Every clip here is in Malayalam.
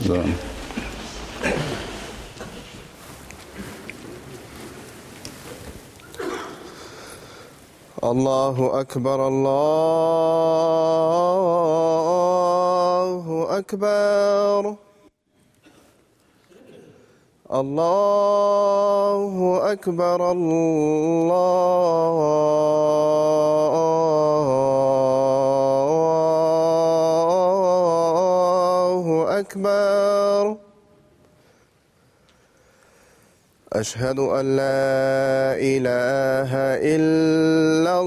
Da. الله أكبر الله أكبر الله أكبر الله أكبر أشهد أن لا إله إلا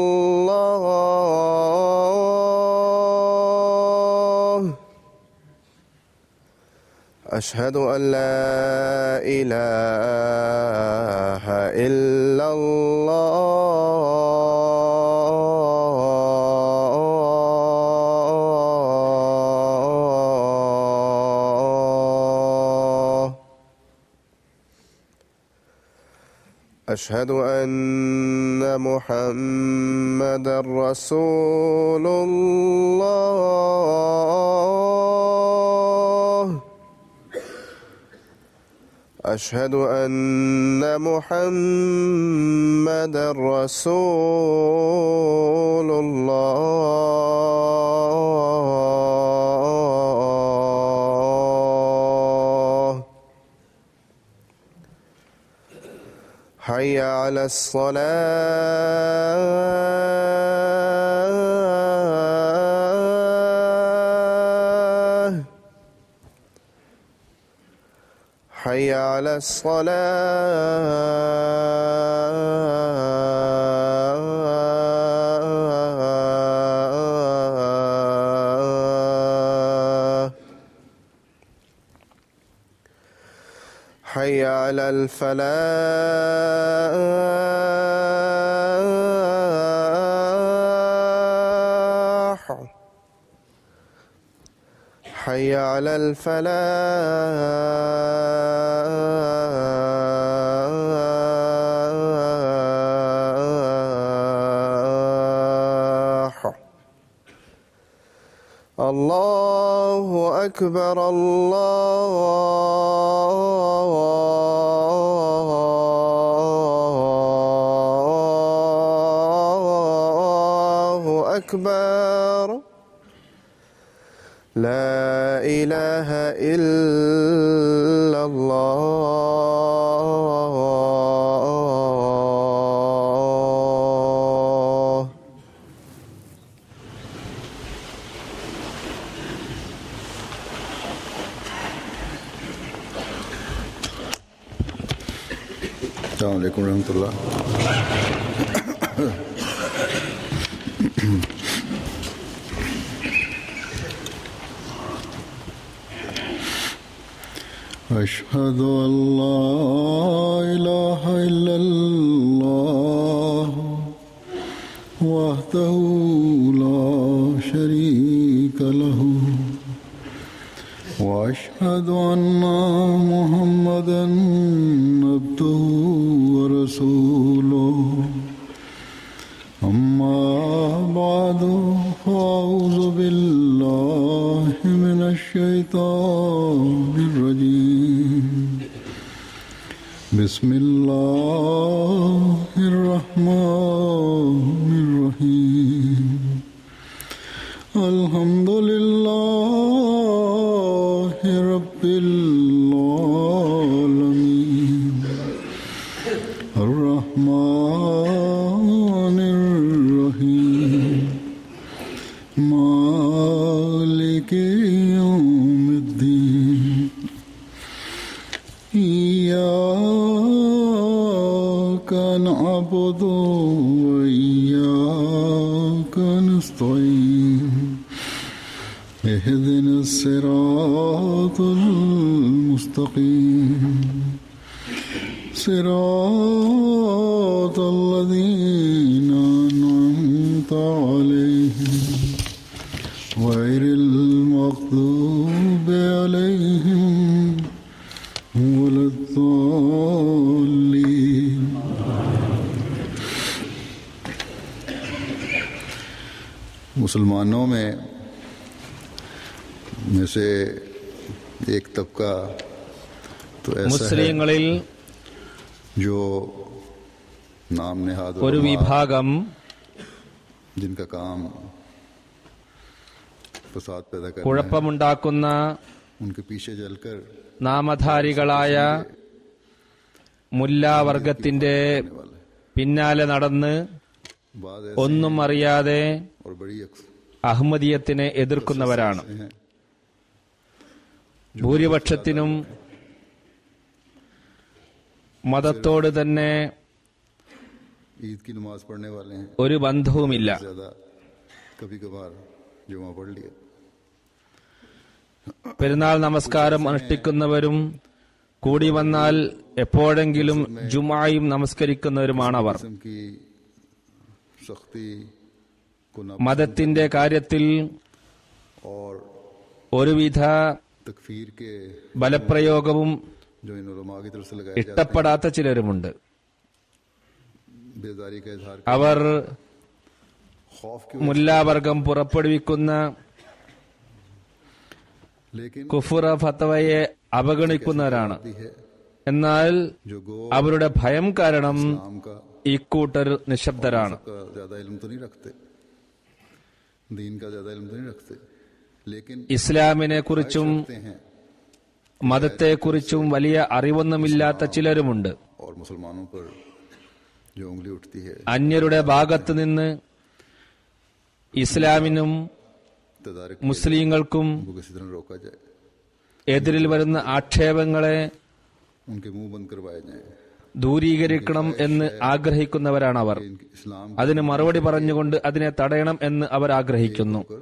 الله أشهد أن لا إله إلا الله أشهد أن محمد رسول الله أشهد أن محمد رسول الله حي على الصلاة حي على الصلاة حي على الفلاح حي على الفلاح الله أكبر الله أكبر لا إله إلا الله السلام عليكم ورحمة الله أشهد أن لا إله إلا الله وحده لا شريك له واشهد ان محمدا عبده ورسوله اما بعد فاعوذ بالله من الشيطان الرجيم بسم الله الرحمن الرحيم الحمد لله رب العالمين الرحمن الرحيم مالك يوم الدين إياك نعبد وإياك نستعين اهدنا الصراط المستقيم صراط الذين أنعمت عليهم غير المغضوب عليهم ولا الضالين मुसलमानों में में से एक तबका तो ऐसा है മുസ്ലിങ്ങളിൽ जो नाम नेहाद ഒരു उलमा, വിഭാഗം जिनका काम फसाद पैदा करना है, കുഴപ്പമുണ്ടാക്കുന്ന उनके पीछे जलकर നാമധാരികളായ മുല്ലാവർഗത്തിന്റെ वाले പിന്നാലെ നടന്ന് बाद ऐसे ഒന്നും അറിയാതെ और बड़ी अक्स- അഹമ്മദീയത്തിനെ എതിർക്കുന്നവരാണ് हैं ഭൂരിപക്ഷത്തിനും മതത്തോട് തന്നെ ईद की नमाज पढ़ने वाले हैं ഒരു ബന്ധവുമില്ല ज्यादा कभी कभार जुमा पढ़ लिया പെരുന്നാൾ നമസ്കാരം അനുഷ്ഠിക്കുന്നവരും കൂടി വന്നാൽ എപ്പോഴെങ്കിലും ജുമായും നമസ്കരിക്കുന്നവരുമാണവർ किस्म की सख्ती को न മതത്തിന്റെ കാര്യത്തിൽ और ഒരുവിധ तकफीर के ബലപ്രയോഗവും जो इन उलमा की तरफ से लगाए जाते ഇഷ്ടപ്പെടാത്ത ചിലരുമുണ്ട് हैं बेजारी का इजहार അവർ खौफ की മുല്ലാവർഗം പുറപ്പെടുവിക്കുന്ന लेकिन കുഫുറ ഫത്തവയെ അവഗണിക്കുന്നവരാണ് भी है എന്നാൽ जो गो അവരുടെ ഭയം കാരണം नाम का ഇക്കൂട്ടർ നിശബ്ദരാണ് का ज्यादा इल्म तो नहीं रखते दीन का ज्यादा इल्म तो नहीं रखते लेकिन ഇസ്ലാമിനെ കുറിച്ചും रखते हैं മതത്തെക്കുറിച്ചും വലിയ അറിവൊന്നുമില്ലാത്ത ചിലരുമുണ്ട് और मुसलमानों पर जो उंगली उठती है അന്യരുടെ ഭാഗത്ത് നിന്ന് ഇസ്ലാമിനും तदारक മുസ്ലിങ്ങൾക്കും को किसी तरह रोका जाए എതിരിൽ വരുന്ന ആക്ഷേപങ്ങളെ उनके मुंह बंद करवाए जाए ദൂരീകരിക്കണം എന്ന് ആഗ്രഹിക്കുന്നവരാണ് അവർ कि इनके इस्लाम അതിന് മറുപടി പറഞ്ഞുകൊണ്ട് അതിനെ തടയണം എന്ന് അവർ ആഗ്രഹിക്കുന്നു कर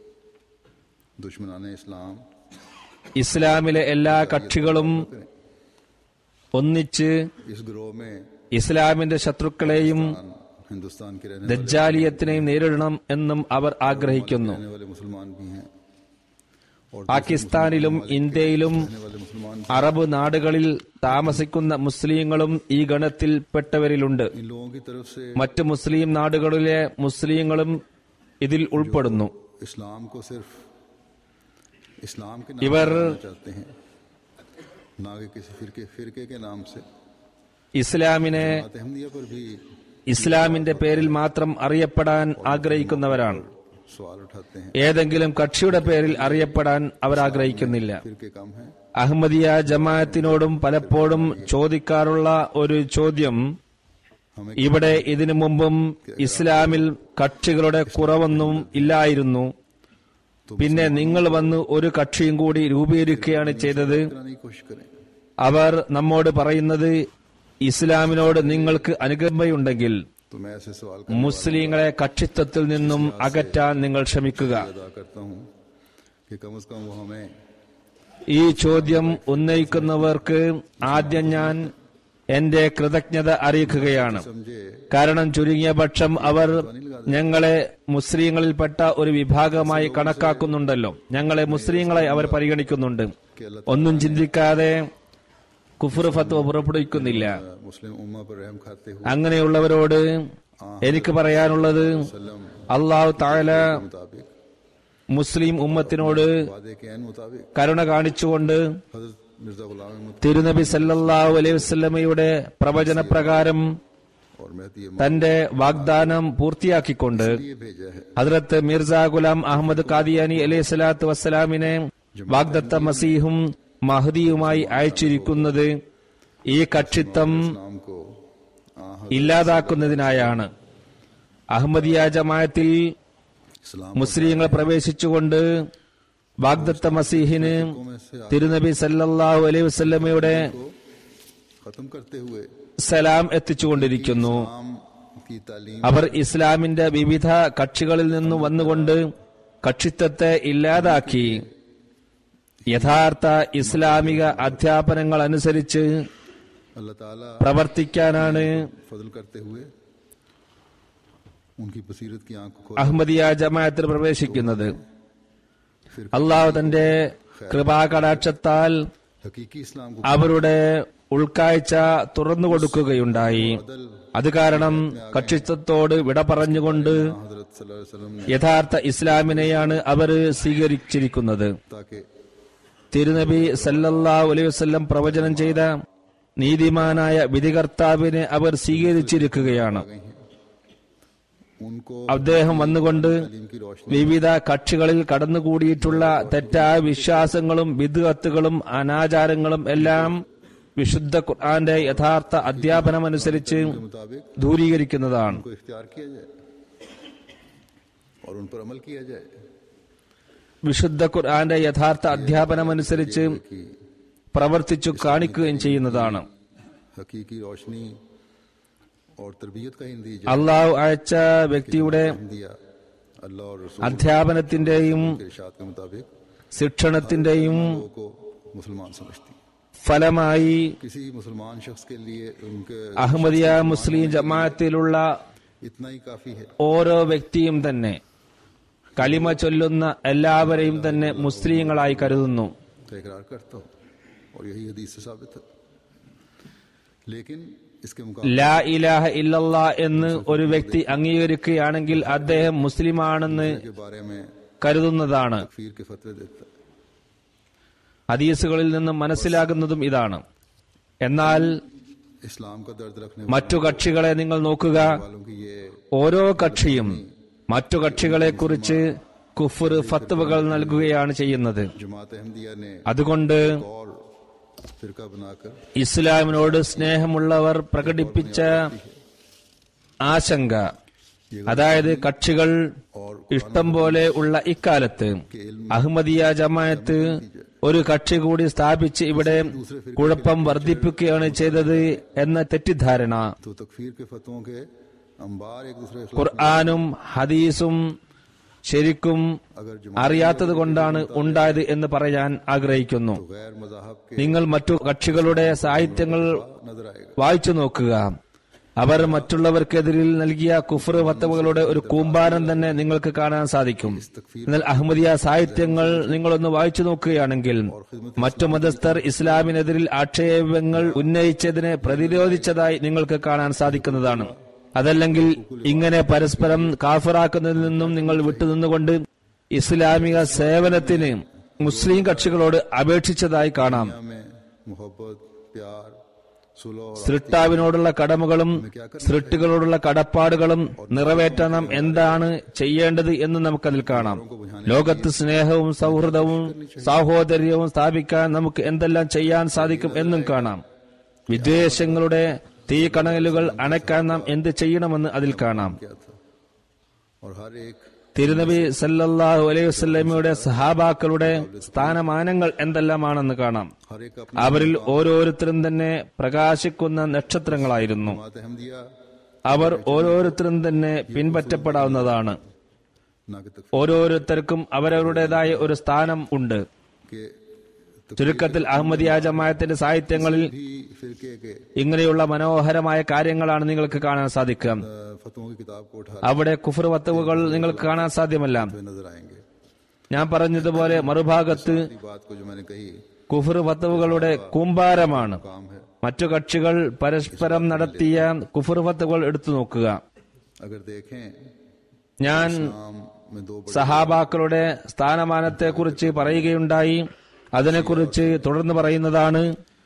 दुश्मनाने इस्लाम ഇസ്ലാമിലെ എല്ലാ കക്ഷികളും करें ഒന്നിച്ച് इस ग्रोह में ഇസ്ലാമിന്റെ ശത്രുക്കളെയും हिंदुस्तान के रहने ദജ്ജാലിയത്തിനെയും നേരിടണം എന്നും അവർ ആഗ്രഹിക്കുന്നു रहने वाले मुसलमान भी हैं और പാകിസ്ഥാനിലും ഇന്ത്യയിലും रहने वाले मुसलमान അറബ് നാടുകളിൽ താമസിക്കുന്ന മുസ്ലിങ്ങളും ഈ ഗണത്തിൽപ്പെട്ടവരിലുണ്ട് इन लोगों की तरफ से മറ്റ് മുസ്ലിം നാടുകളിലെ മുസ്ലിങ്ങളും ഇതിൽ ഉൾപ്പെടുന്നു इस्लाम को सिर्फ इस्लाम के नाम इवर- से जानना चाहते हैं ना कि किसी फिरके फिरके के नाम से ഇസ്ലാമിനെ बात अहमदिया पर भी ഇസ്ലാമിന്റെ പേരിൽ മാത്രം അറിയപ്പെടാൻ ആഗ്രഹിക്കുന്നവരാണ് सवाल उठाते हैं ഏതെങ്കിലും കക്ഷിയുടെ പേരിൽ അറിയപ്പെടാൻ അവർ ആഗ്രഹിക്കുന്നില്ല फिरके कम है അഹമ്മദിയ ജമാഅത്തിനോടും പലപ്പോഴും ചോദിക്കാറുള്ള ഒരു ചോദ്യം हमें ഇവിടെ ഇതിനു മുമ്പും ഇസ്ലാമിൽ കക്ഷികളുടെ കുറവൊന്നും ഇല്ലായിരുന്നു പിന്നെ നിങ്ങൾ വന്ന് ഒരു കക്ഷിയും കൂടി രൂപീകരിക്കുകയാണ് ചെയ്തത് कराने की कोशिश करें അവർ നമ്മോട് പറയുന്നത് ഇസ്ലാമിനോട് നിങ്ങൾക്ക് അനുകമ്പയുണ്ടെങ്കിൽ तो मैं ऐसे सवाल का മുസ്ലിങ്ങളെ കക്ഷിത്വത്തിൽ നിന്നും അകറ്റാൻ നിങ്ങൾ ശ്രമിക്കുക अदा करता हूँ कि कम से कम वो हमें ഈ ചോദ്യം ഉന്നയിക്കുന്നവർക്ക് ആദ്യം ഞാൻ എന്റെ കൃതജ്ഞത അറിയിക്കുകയാണ് समझे കാരണം ചുരുങ്ങിയ പക്ഷം അവർ ഞങ്ങളെ മുസ്ലിങ്ങളിൽപ്പെട്ട ഒരു വിഭാഗമായി കണക്കാക്കുന്നുണ്ടല്ലോ ഞങ്ങളെ മുസ്ലിങ്ങളെ അവർ പരിഗണിക്കുന്നുണ്ട് कि अल्लाह ഒന്നും ചിന്തിക്കാതെ കുഫർ ഫത്വ പുറപ്പെടുവിക്കുന്നില്ല ताला मुस्लिम उम्मा पर रहम खाते हुए അങ്ങനെയുള്ളവരോട് എനിക്ക് പറയാനുള്ളത് वसल्लम അള്ളാഹു താല के मुताबिक മുസ്ലിം ഉമ്മത്തിനോട് वादे के एन मुताबिक കരുണ കാണിച്ചുകൊണ്ട് हजरत मिर्जा गुलाम अहमद തിരുനബി സല്ലല്ലാഹു അലൈഹി വസല്ലമയുടെ പ്രവചന പ്രകാരം और महती തന്റെ വാഗ്ദാനം പൂർത്തിയാക്കിക്കൊണ്ട് ये भेजा है ഹദ്രത്ത് മിർസ ഗുലാം അഹമ്മദ് കാദിയാനി അലൈഹി സ്വലാത്തു വസ്സലാമിനെ വാഗ്ദത്ത മസീഹും മഹദിയുമായി അയച്ചിരിക്കുന്നത് ഈ കക്ഷിത്വം इस्लाम को आ ഇല്ലാതാക്കുന്നതിനായാണ് അഹമ്മദിയ ജമായത്തിൽ इस्लाम മുസ്ലിങ്ങൾ പ്രവേശിച്ചുകൊണ്ട് വാഗ്ദത്ത മസീഹിന് में से തിരുനബി സല്ലല്ലാഹു അലൈഹി വസല്ലമയുടെ को खत्म करते हुए സലാം എത്തിച്ചുകൊണ്ടിരിക്കുന്നു इस्लाम की तालीम അവർ ഇസ്ലാമിന്റെ വിവിധ കക്ഷികളിൽ നിന്നും വന്നുകൊണ്ട് കക്ഷിത്വത്തെ ഇല്ലാതാക്കി യഥാർത്ഥ ഇസ്ലാമിക അധ്യാപനങ്ങൾ അനുസരിച്ച് अल्लाह ताला പ്രവർത്തിക്കാനാണ് फजल करते हुए उनकी बसीरत की आंख को അഹമ്മദിയ ജമാഅത്തിൽ പ്രവേശിക്കുന്നത് फिर അള്ളാഹു തന്റെ കൃപാകടാക്ഷത്താൽ हकीकी इस्लाम को അവരുടെ ഉൾക്കാഴ്ച തുറന്നു കൊടുക്കുകയുണ്ടായി बदल അത് കാരണം കക്ഷിത്വത്തോട് വിട പറഞ്ഞുകൊണ്ട് हजरत सल्लल्लाहु अलैहि वसल्लम ने യഥാർത്ഥ ഇസ്ലാമിനെയാണ് അവർ സ്വീകരിച്ചിരിക്കുന്നത് ताकि തിരുനബി സല്ലല്ലാഹു അലൈഹി വസല്ലം പ്രവചനം ചെയ്ത നീതിമാനായ വിധികർത്താവിനെ അവർ സ്വീകരിച്ചിരിക്കുകയാണ് उनको അദ്ദേഹം വന്നുകൊണ്ട് इल्म की रोशनी വിവിധ കക്ഷികളിൽ കടന്നുകൂടിയിട്ടുള്ള തെറ്റായ വിശ്വാസങ്ങളും വിദ്വത്തുകളും അനാചാരങ്ങളും എല്ലാം വിശുദ്ധ ഖുർആന്റെ യഥാർത്ഥ അധ്യാപനമനുസരിച്ച് के मुताबिक ദൂരീകരിക്കുന്നതാണ് उनको इख्तियार किया जाए और उन पर अमल किया जाए വിശുദ്ധ ഖുർആന്റെ യഥാർത്ഥ അധ്യാപനമനുസരിച്ച് कि പ്രവർത്തിച്ചു കാണിക്കുകയും ചെയ്യുന്നതാണ് हकीकी रोशनी और तरबियत का हिंदी അള്ളാഹു അയച്ച വ്യക്തിയുടെ दिया अल्लाह और रसूल അധ്യാപനത്തിന്റെയും के इरशाद के मुताबिक ശിക്ഷണത്തിന്റെയും लोगों को मुसलमान समझती है ഫലമായി किसी मुसलमान शख्स के लिए उनके അഹമ്മദിയ മുസ്ലിം ജമാഅത്തിലുള്ള इतना ही काफी है ഓരോ വ്യക്തിയും തന്നെ കലിമ ചൊല്ലുന്ന എല്ലാവരെയും തന്നെ മുസ്ലിങ്ങളായി കരുതുന്നു तो इकरार करता हूँ और यही हदीस से साबित है लेकिन इसके मुकाबले ലാ ഇലാഹ ഇല്ലല്ലാ എന്ന് ഒരു വ്യക്തി അംഗീകരിക്കുകയാണെങ്കിൽ അദ്ദേഹം മുസ്ലിമാണെന്ന് के बारे में കരുതുന്നതാണ് तकफीर के फतवे देता है ഹദീസുകളിൽ നിന്നും മനസ്സിലാകുന്നതും ഇതാണ് എന്നാൽ इस्लाम का दर्द रखने മറ്റു കക്ഷികളെ നിങ്ങൾ നോക്കുക वालों की ये ഓരോ കക്ഷിയും മറ്റു കക്ഷികളെ കുറിച്ച് കുഫർ ഫത്വകൾ നൽകുകയാണ് ചെയ്യുന്നത് जमात अहमदिया ने അതുകൊണ്ട് और फिरका बनाकर ഇസ്ലാമിനോട് സ്നേഹമുള്ളവർ പ്രകടിപ്പിച്ച ആശങ്ക അതായത് കക്ഷികൾ ഇഷ്ടം പോലെ ഉള്ള ഇക്കാലത്ത് അഹമ്മദിയ ജമായത്ത് ഒരു കക്ഷി കൂടി സ്ഥാപിച്ച് ഇവിടെ കുഴപ്പം വർദ്ധിപ്പിക്കുകയാണ് ചെയ്തത് എന്ന തെറ്റിദ്ധാരണ तो तकफीर के फतवों के अंबार एक दूसरे के खिलाफ ഖുർആാനും ഹദീസും ശരിക്കും अगर जमात അറിയാത്തത് കൊണ്ടാണ് ഉണ്ടായത് എന്ന് പറയാൻ ആഗ്രഹിക്കുന്നു गैर मजाहब के നിങ്ങൾ മറ്റു കക്ഷികളുടെ സാഹിത്യങ്ങൾ नजर आएगा വായിച്ചു നോക്കുക അവർ മറ്റുള്ളവർക്കെതിരിൽ നൽകിയ കുഫർ വത്തവകളുടെ ഒരു കൂമ്പാരം തന്നെ നിങ്ങൾക്ക് കാണാൻ സാധിക്കും എന്നാൽ അഹമ്മദിയ സാഹിത്യങ്ങൾ നിങ്ങളൊന്ന് വായിച്ചു നോക്കുകയാണെങ്കിൽ മറ്റു മതസ്ഥർ ഇസ്ലാമിനെതിരിൽ ആക്ഷേപങ്ങൾ ഉന്നയിച്ചതിനെ പ്രതിരോധിച്ചതായി നിങ്ങൾക്ക് കാണാൻ സാധിക്കുന്നതാണ് അതല്ലെങ്കിൽ ഇങ്ങനെ പരസ്പരം കാഫറാക്കുന്നതിൽ നിന്നും നിങ്ങൾ വിട്ടുനിന്നുകൊണ്ട് ഇസ്ലാമിക സേവനത്തിന് മുസ്ലിം കക്ഷികളോട് അപേക്ഷിച്ചതായി കാണാം में मोहब्बत प्यार सुलह और സൃഷ്ടാവിനോടുള്ള കടമകളും സൃഷ്ടികളോടുള്ള കടപ്പാടുകളും നിറവേറ്റണം എന്താണ് ചെയ്യേണ്ടത് എന്ന് നമുക്കതിൽ കാണാം ലോകത്ത് സ്നേഹവും സൗഹൃദവും സാഹോദര്യവും സ്ഥാപിക്കാൻ നമുക്ക് എന്തെല്ലാം ചെയ്യാൻ സാധിക്കും എന്നും കാണാം വിദ്വേഷങ്ങളുടെ തീ കണലുകൾ അണയ്ക്കാൻ നാം എന്ത് ചെയ്യണമെന്ന് അതിൽ കാണാം क्या था और हर एक തിരുനബി സല്ലല്ലാഹു അലൈഹി വസല്ലമയുടെ സഹാബാക്കളുടെ സ്ഥാനമാനങ്ങൾ എന്തെല്ലാമാണെന്ന് കാണാം हर एक अपनी അവരിൽ ഓരോരുത്തരും തന്നെ പ്രകാശിക്കുന്ന നക്ഷത്രങ്ങളായിരുന്നു जमात अहमदिया അവർ ഓരോരുത്തരും തന്നെ പിൻപറ്റപ്പെടാവുന്നതാണ് ना कि तकफीर ഓരോരുത്തർക്കും അവരവരുടേതായ ഒരു സ്ഥാനം ഉണ്ട് के ചുരുക്കത്തിൽ അഹമ്മദിയ ജമായത്തിന്റെ സാഹിത്യങ്ങളിൽ भी फिरके के ഇങ്ങനെയുള്ള മനോഹരമായ കാര്യങ്ങളാണ് നിങ്ങൾക്ക് കാണാൻ സാധിക്കുക अ, फतवों की किताब को उठा അവിടെ കുഫർ വത്തവുകൾ നിങ്ങൾക്ക് കാണാൻ സാധ്യമല്ല हुए नजर आएंगे ഞാൻ പറഞ്ഞതുപോലെ മറുഭാഗത്ത് ये बात को जो मैंने कही കുഫർ വത്തവുകളുടെ കൂമ്പാരമാണ് काम है മറ്റു കക്ഷികൾ പരസ്പരം നടത്തിയ കുഫർ വത്തവുകൾ എടുത്തു നോക്കുക अगर देखें ഞാൻ नाम में दो बड़े സഹാബാക്കളുടെ സ്ഥാനമാനത്തെക്കുറിച്ച് പറയുകയുണ്ടായി അതിനെക്കുറിച്ച് തുടർന്ന് പറയുന്നതാണ്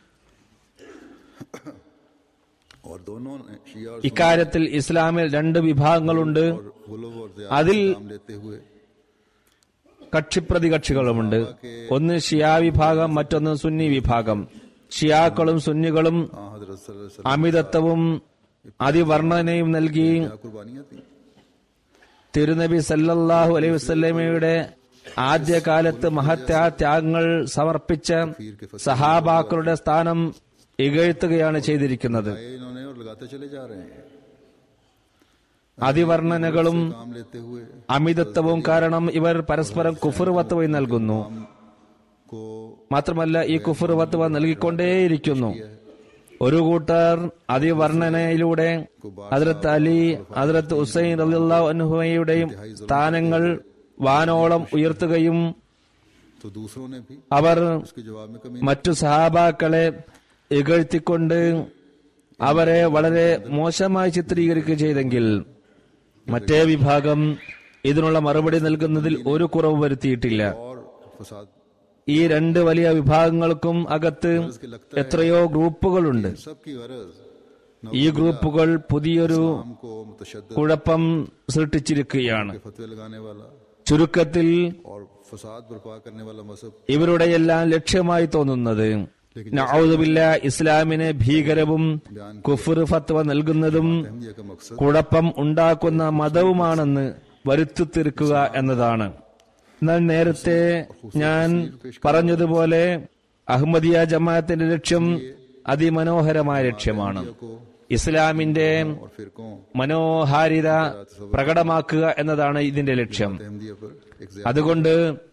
और दोनों ने शिया और ഇക്കാര്യത്തിൽ ഇസ്ലാമിൽ രണ്ട് വിഭാഗങ്ങളുണ്ട് गुलब और അതിൽ नाम लेते हुए കക്ഷിപ്രതി കക്ഷികളുമുണ്ട് ഒന്ന് ഷിയാ വിഭാഗം മറ്റൊന്ന് സുന്നി വിഭാഗം ഷിയാക്കളും സുന്നികളും हाँ हजरत सल्लल्लाहु अलैहि वसल्लम അമിതത്വവും അതിവർണ്ണനയും നൽകി क्या कुर्बानियां थी തിരുനബി സല്ലല്ലാഹു അലൈഹി വസല്ലമയുടെ ആദ്യകാലത്ത് മഹത്യാ ത്യാഗങ്ങൾ സമർപ്പിച്ച സഹാബാക്കളുടെ സ്ഥാനം ഇകഴ്ത്തുകയാണ് ചെയ്തിരിക്കുന്നത് ये इन्होंने और लगाते चले जा रहे हैं അതിവർണ്ണനകളും काम लेते हुए അമിതത്വവും കാരണം ഇവർ പരസ്പരം കുഫർ വത്തുവ നൽകുന്നു को മാത്രമല്ല ഈ കുഫർ വത്തുവ നൽകിക്കൊണ്ടേയിരിക്കുന്നു ഒരു കൂട്ടർ അതിവർണ്ണനയിലൂടെ ഹദ്രത്ത് അലി ഹദ്രത്ത് ഹുസൈൻ റളിയല്ലാഹു അൻഹുവയുടെയും സ്ഥാനങ്ങൾ വാനോളം ഉയർത്തുകയും तो दूसरों ने भी അവർ उसके जवाब में कमी മറ്റു സഹാബാക്കളെ ഇകഴ്ത്തിക്കൊണ്ട് അവരെ വളരെ മോശമായി ചിത്രീകരിക്കുകയും ചെയ്തെങ്കിൽ മറ്റേ വിഭാഗം ഇതിനുള്ള മറുപടി നൽകുന്നതിൽ ഒരു കുറവ് വരുത്തിയിട്ടില്ല और फसाद ഈ രണ്ട് വലിയ വിഭാഗങ്ങൾക്കും അകത്ത് എത്രയോ ഗ്രൂപ്പുകളുണ്ട് सबकी गरज ഈ ഗ്രൂപ്പുകൾ പുതിയൊരു नाम को मुतशद കുഴപ്പം സൃഷ്ടിച്ചിരിക്കുകയാണ് फतवे लगाने वाला ചുരുക്കത്തിൽ और फसाद बर्पा करने वाला मजहब ഇവരുടെയെല്ലാം ലക്ഷ്യമായി തോന്നുന്നത് നഔദുബില്ല ഇസ്ലാമിനെ ഭീകരവും കുഫർ ഫത്വ നൽകുന്നതും अहमिया का मकसद കുഴപ്പം ഉണ്ടാക്കുന്ന മതവുമാണെന്ന് വരുത്തി തീർക്കുക എന്നതാണ് എന്നാൽ നേരത്തെ ഞാൻ പറഞ്ഞതുപോലെ അഹമ്മദിയ ജമാഅത്തിന്റെ ലക്ഷ്യം അതിമനോഹരമായ ലക്ഷ്യമാണ് ഇസ്ലാമിന്റെ और फिरकों മനോഹാരിത പ്രകടമാക്കുക എന്നതാണ് ഇതിന്റെ ലക്ഷ്യം अहमदिया पर एक ज्यादा അതുകൊണ്ട്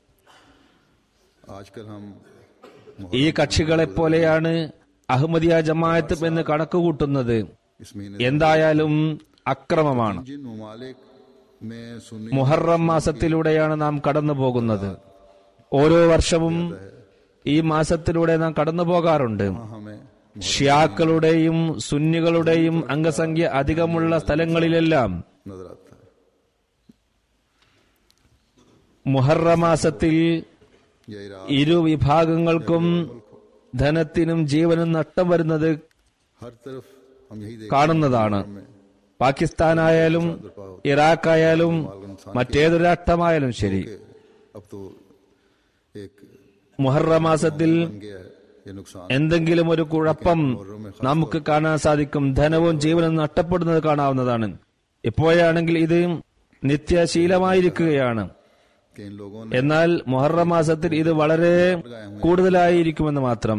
आजकल हम ഈ കക്ഷികളെ പോലെയാണ് അഹമ്മദിയ ജമാഅത്ത് എന്ന് കണക്കുകൂട്ടുന്നത് इस महीने എന്തായാലും അക്രമമാണ് जिन ममालिक में सुन्नी മുഹറം മാസത്തിലൂടെയാണ് നാം കടന്നു പോകുന്നത് ഓരോ വർഷവും ഈ മാസത്തിലൂടെ നാം കടന്നു പോകാറുണ്ട് हमें ഷിയാക്കളുടെയും സുന്നികളുടെയും അംഗസംഖ്യ അധികമുള്ള സ്ഥലങ്ങളിലെല്ലാം नजर आता है മുഹറ മാസത്തിൽ या इराक ഇരു വിഭാഗങ്ങൾക്കും ധനത്തിനും ജീവനും നഷ്ടം വരുന്നത് हर तरफ हम यही देखते കാണുന്നതാണ് പാകിസ്ഥാനായാലും ഇറാഖായാലും മറ്റേതൊരു രാഷ്ട്രമായാലും ശരി हैं अब तो एक മുഹറ മാസത്തിൽ बन गया है ये नुकसान എന്തെങ്കിലും ഒരു കുഴപ്പം നമുക്ക് കാണാൻ സാധിക്കും ധനവും ജീവനും നഷ്ടപ്പെടുന്നത് കാണാവുന്നതാണ് ഇപ്പോഴാണെങ്കിൽ ഇത് നിത്യശീലമായിരിക്കുകയാണ് कि इन लोगों ने എന്നാൽ മുഹറ മാസത്തിൽ ഇത് വളരെ കൂടുതലായിരിക്കുമെന്ന് മാത്രം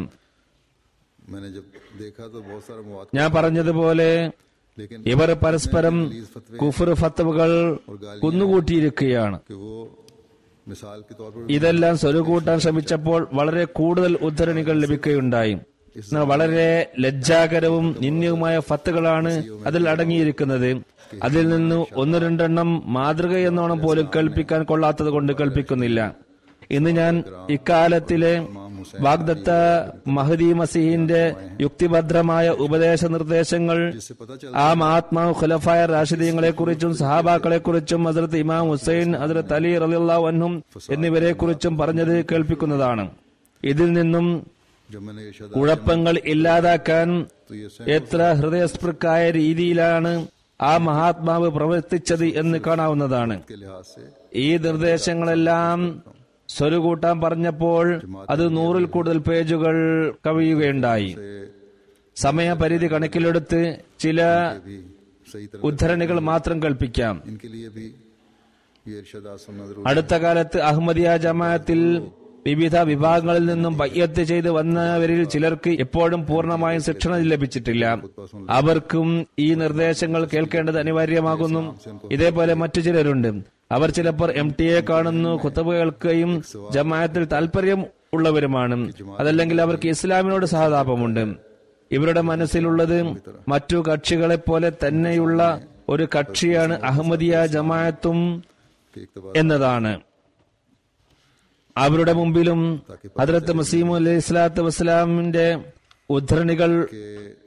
मैंने जब देखा तो बहुत सारा मवाद ഞാൻ പറഞ്ഞതുപോലെ लेकिन ഇവർ പരസ്പരം കുഫർ ഫത്തവുകൾ കുന്നുകൂട്ടിയിരിക്കുകയാണ് कि वो मिसाल के तौर पर ഇതെല്ലാം സ്വരുകൂട്ടാൻ ശ്രമിച്ചപ്പോൾ വളരെ കൂടുതൽ ഉദ്ധരണികൾ ലഭിക്കുകയുണ്ടായി എന്നാൽ വളരെ ലജ്ജാകരവും നിന്ദ്യവുമായ ഫത്തുകളാണ് അതിൽ അടങ്ങിയിരിക്കുന്നത് അതിൽ നിന്ന് ഒന്ന് രണ്ടെണ്ണം മാതൃക എന്നോണം പോലും കേൾപ്പിക്കാൻ കൊള്ളാത്തത് കൊണ്ട് കേൾപ്പിക്കുന്നില്ല ഇന്ന് ഞാൻ ഇക്കാലത്തിലെ വാഗ്ദത്ത മഹദി മസീഹിന്റെ യുക്തിഭദ്രമായ ഉപദേശ നിർദ്ദേശങ്ങൾ इससे पता चल ആ മഹാത്മാവ് ഖുലഫായ റാഷിദീങ്ങളെ കുറിച്ചും സഹാബാക്കളെ കുറിച്ചും ഹസരത്ത് ഇമാം ഹുസൈൻ ഹസരത്ത് അലി റലിയുള്ള വന്നും എന്നിവരെ കുറിച്ചും പറഞ്ഞത് കേൾപ്പിക്കുന്നതാണ് ഇതിൽ നിന്നും जब मैंने ये शदा കുഴപ്പങ്ങൾ ഇല്ലാതാക്കാൻ तो ये എത്ര ഹൃദയസ്പൃക്കായ രീതിയിലാണ് ആ മഹാത്മാവ് പ്രവർത്തിച്ചത് എന്ന് കാണാവുന്നതാണ് के लिहाज से ഈ നിർദ്ദേശങ്ങളെല്ലാം സ്വരുകൂട്ടാൻ പറഞ്ഞപ്പോൾ അത് നൂറിൽ കൂടുതൽ പേജുകൾ കവിയുകയുണ്ടായി സമയപരിധി കണക്കിലെടുത്ത് ചില भी सही तरह ഉദ്ധരണികൾ മാത്രം കൽപ്പിക്കാം इनके लिए भी ये इरशाद सुनना जरूरी അടുത്ത കാലത്ത് അഹമ്മദിയ ജമാഅത്തിൽ വിവിധ വിഭാഗങ്ങളിൽ നിന്നും ബയ്യത്ത് ചെയ്ത് വന്നവരിൽ ചിലർക്ക് എപ്പോഴും പൂർണ്ണമായും ശിക്ഷണ ലഭിച്ചിട്ടില്ല അവർക്കും ഈ നിർദ്ദേശങ്ങൾ കേൾക്കേണ്ടത് അനിവാര്യമാകുന്നു ഇതേപോലെ മറ്റു ചിലരുണ്ട് അവർ ചിലപ്പോൾ എം ടി എ കാണുന്നു കുത്തബ് കേൾക്കുകയും ജമാഅത്തിൽ താല്പര്യം ഉള്ളവരുമാണ് അതല്ലെങ്കിൽ അവർക്ക് ഇസ്ലാമിനോട് സഹതാപമുണ്ട് ഇവരുടെ മനസ്സിലുള്ളത് മറ്റു കക്ഷികളെ പോലെ തന്നെയുള്ള ഒരു കക്ഷിയാണ് അഹമ്മദിയ ജമാഅത്തും कि एक तबार എന്നതാണ് അവരുടെ മുമ്പിലും ഹദ്രത്ത് മസീമു അലൈഹി സ്വലാത്തു വസ്സലാമിന്റെ ഉദ്ധരണികൾ के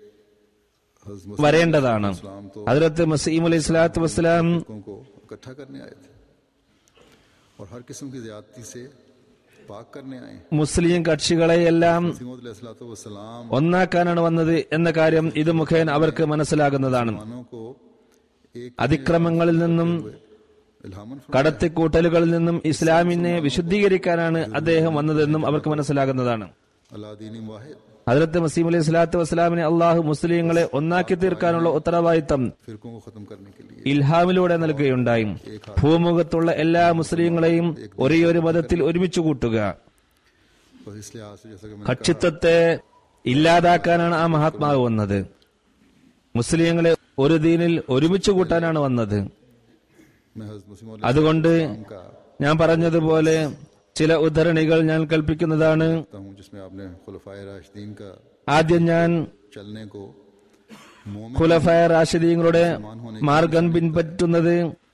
हज़रत വരേണ്ടതാണ് इस्लाम तो ഹദ്രത്ത് മസീം അലൈഹി സ്വലാത്തു വസ്സലാം लोगों को इकट्ठा करने आए थे और हर किस्म की ज्यादती से पाक करने आए മുസ്ലിം കക്ഷികളെയെല്ലാം सलाम ഒന്നാക്കാനാണ് വന്നത് എന്ന കാര്യം ഇത് മുഖേന അവർക്ക് മനസ്സിലാകുന്നതാണ് मानों को एक അതിക്രമങ്ങളിൽ നിന്നും इल्हामन കടത്തിക്കൂട്ടലുകളിൽ നിന്നും ഇസ്ലാമിനെ വിശുദ്ധീകരിക്കാനാണ് അദ്ദേഹം വന്നതെന്നും അവർക്ക് മനസ്സിലാകുന്നതാണ് अल्लाह दीनी वाहिद ഹദ്രത്ത് മസീം അലൈഹി സ്വലാത്തു വസ്സലാമിനെ അള്ളാഹു മുസ്ലിങ്ങളെ ഒന്നാക്കി തീർക്കാനുള്ള ഉത്തരവാദിത്തം फिरकों को खत्म करने के लिए ഇൽഹാമിലൂടെ നൽകുകയുണ്ടായി ഭൂമുഖത്തുള്ള എല്ലാ മുസ്ലിങ്ങളെയും ഒരേയൊരു മതത്തിൽ ഒരുമിച്ച് കൂട്ടുക बस इस लिहाज से जैसा कि मैंने കക്ഷിത്വത്തെ ഇല്ലാതാക്കാനാണ് ആ മഹാത്മാവ് വന്നത് മുസ്ലിങ്ങളെ ഒരു ദീനിൽ ഒരുമിച്ച് കൂട്ടാനാണ് വന്നത് मैं हज़रत मुस्लिम അതുകൊണ്ട് का ഞാൻ പറഞ്ഞതുപോലെ ചില ഉദ്ധരണികൾ ഞാൻ കൽപ്പിക്കുന്നതാണ് करता हूँ जिसमें आपने खुलफाए राशिदीन का ആദ്യം ഞാൻ चलने को मोमिन ഖുലഫായ റാഷിദീങ്ങളുടെ മാർഗം പിൻപറ്റുന്നത്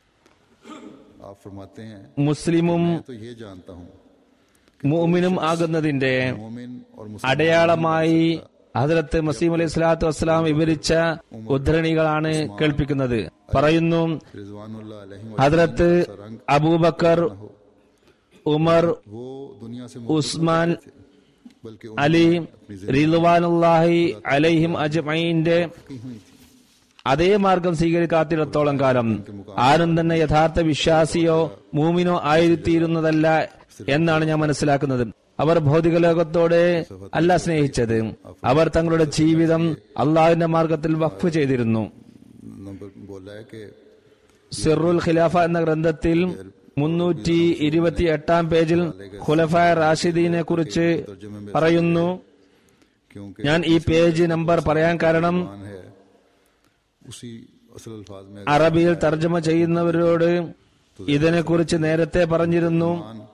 आप फरमाते हैं മുസ്ലിമും मैं तो ये जानता हूँ മുഅ്മിനും ആകുന്നതിന്റെ मोमिन और मुस्लिम അടയാളമായി ഹജറത്ത് മസീം അലൈഹി സ്വലാത്തു വസ്സലാം വിവരിച്ച ഉദ്ധരണികളാണ് കേൾപ്പിക്കുന്നത് പറയുന്നു रिजवानुल्लाह अलैहि ഹജറത്ത് അബൂബക്കർ ഉമർ वो दुनिया से ഉസ്മാൻ थे बल्कि അലി റിദ്വാനുല്ലാഹി അലൈഹിം അജ്മൈന്റെ उनकी हुई थी അതേ മാർഗം സ്വീകരിക്കാത്തിടത്തോളം കാലം ആരും തന്നെ യഥാർത്ഥ വിശ്വാസിയോ മൂമിനോ ആയിത്തീരുന്നതല്ല എന്നാണ് ഞാൻ മനസ്സിലാക്കുന്നത് അവർ ഭൗതിക ലോകത്തോടെ അല്ല സ്നേഹിച്ചത് അവർ തങ്ങളുടെ ജീവിതം അള്ളാഹുവിന്റെ മാർഗത്തിൽ വഖഫ് ചെയ്തിരുന്നു नंबर बोला है कि സിറുൽ ഖിലാഫ എന്ന ഗ്രന്ഥത്തിൽ മുന്നൂറ്റി ഇരുപത്തി എട്ടാം പേജിൽ ഖുലഫ റാഷിദീനെ കുറിച്ച് പറയുന്നു क्योंकि ഞാൻ ഈ പേജ് നമ്പർ പറയാൻ കാരണം ईमान है उसी असल अल्फाज में അറബിയിൽ തർജ്ജമ ചെയ്യുന്നവരോട് ഇതിനെക്കുറിച്ച് നേരത്തെ പറഞ്ഞിരുന്നു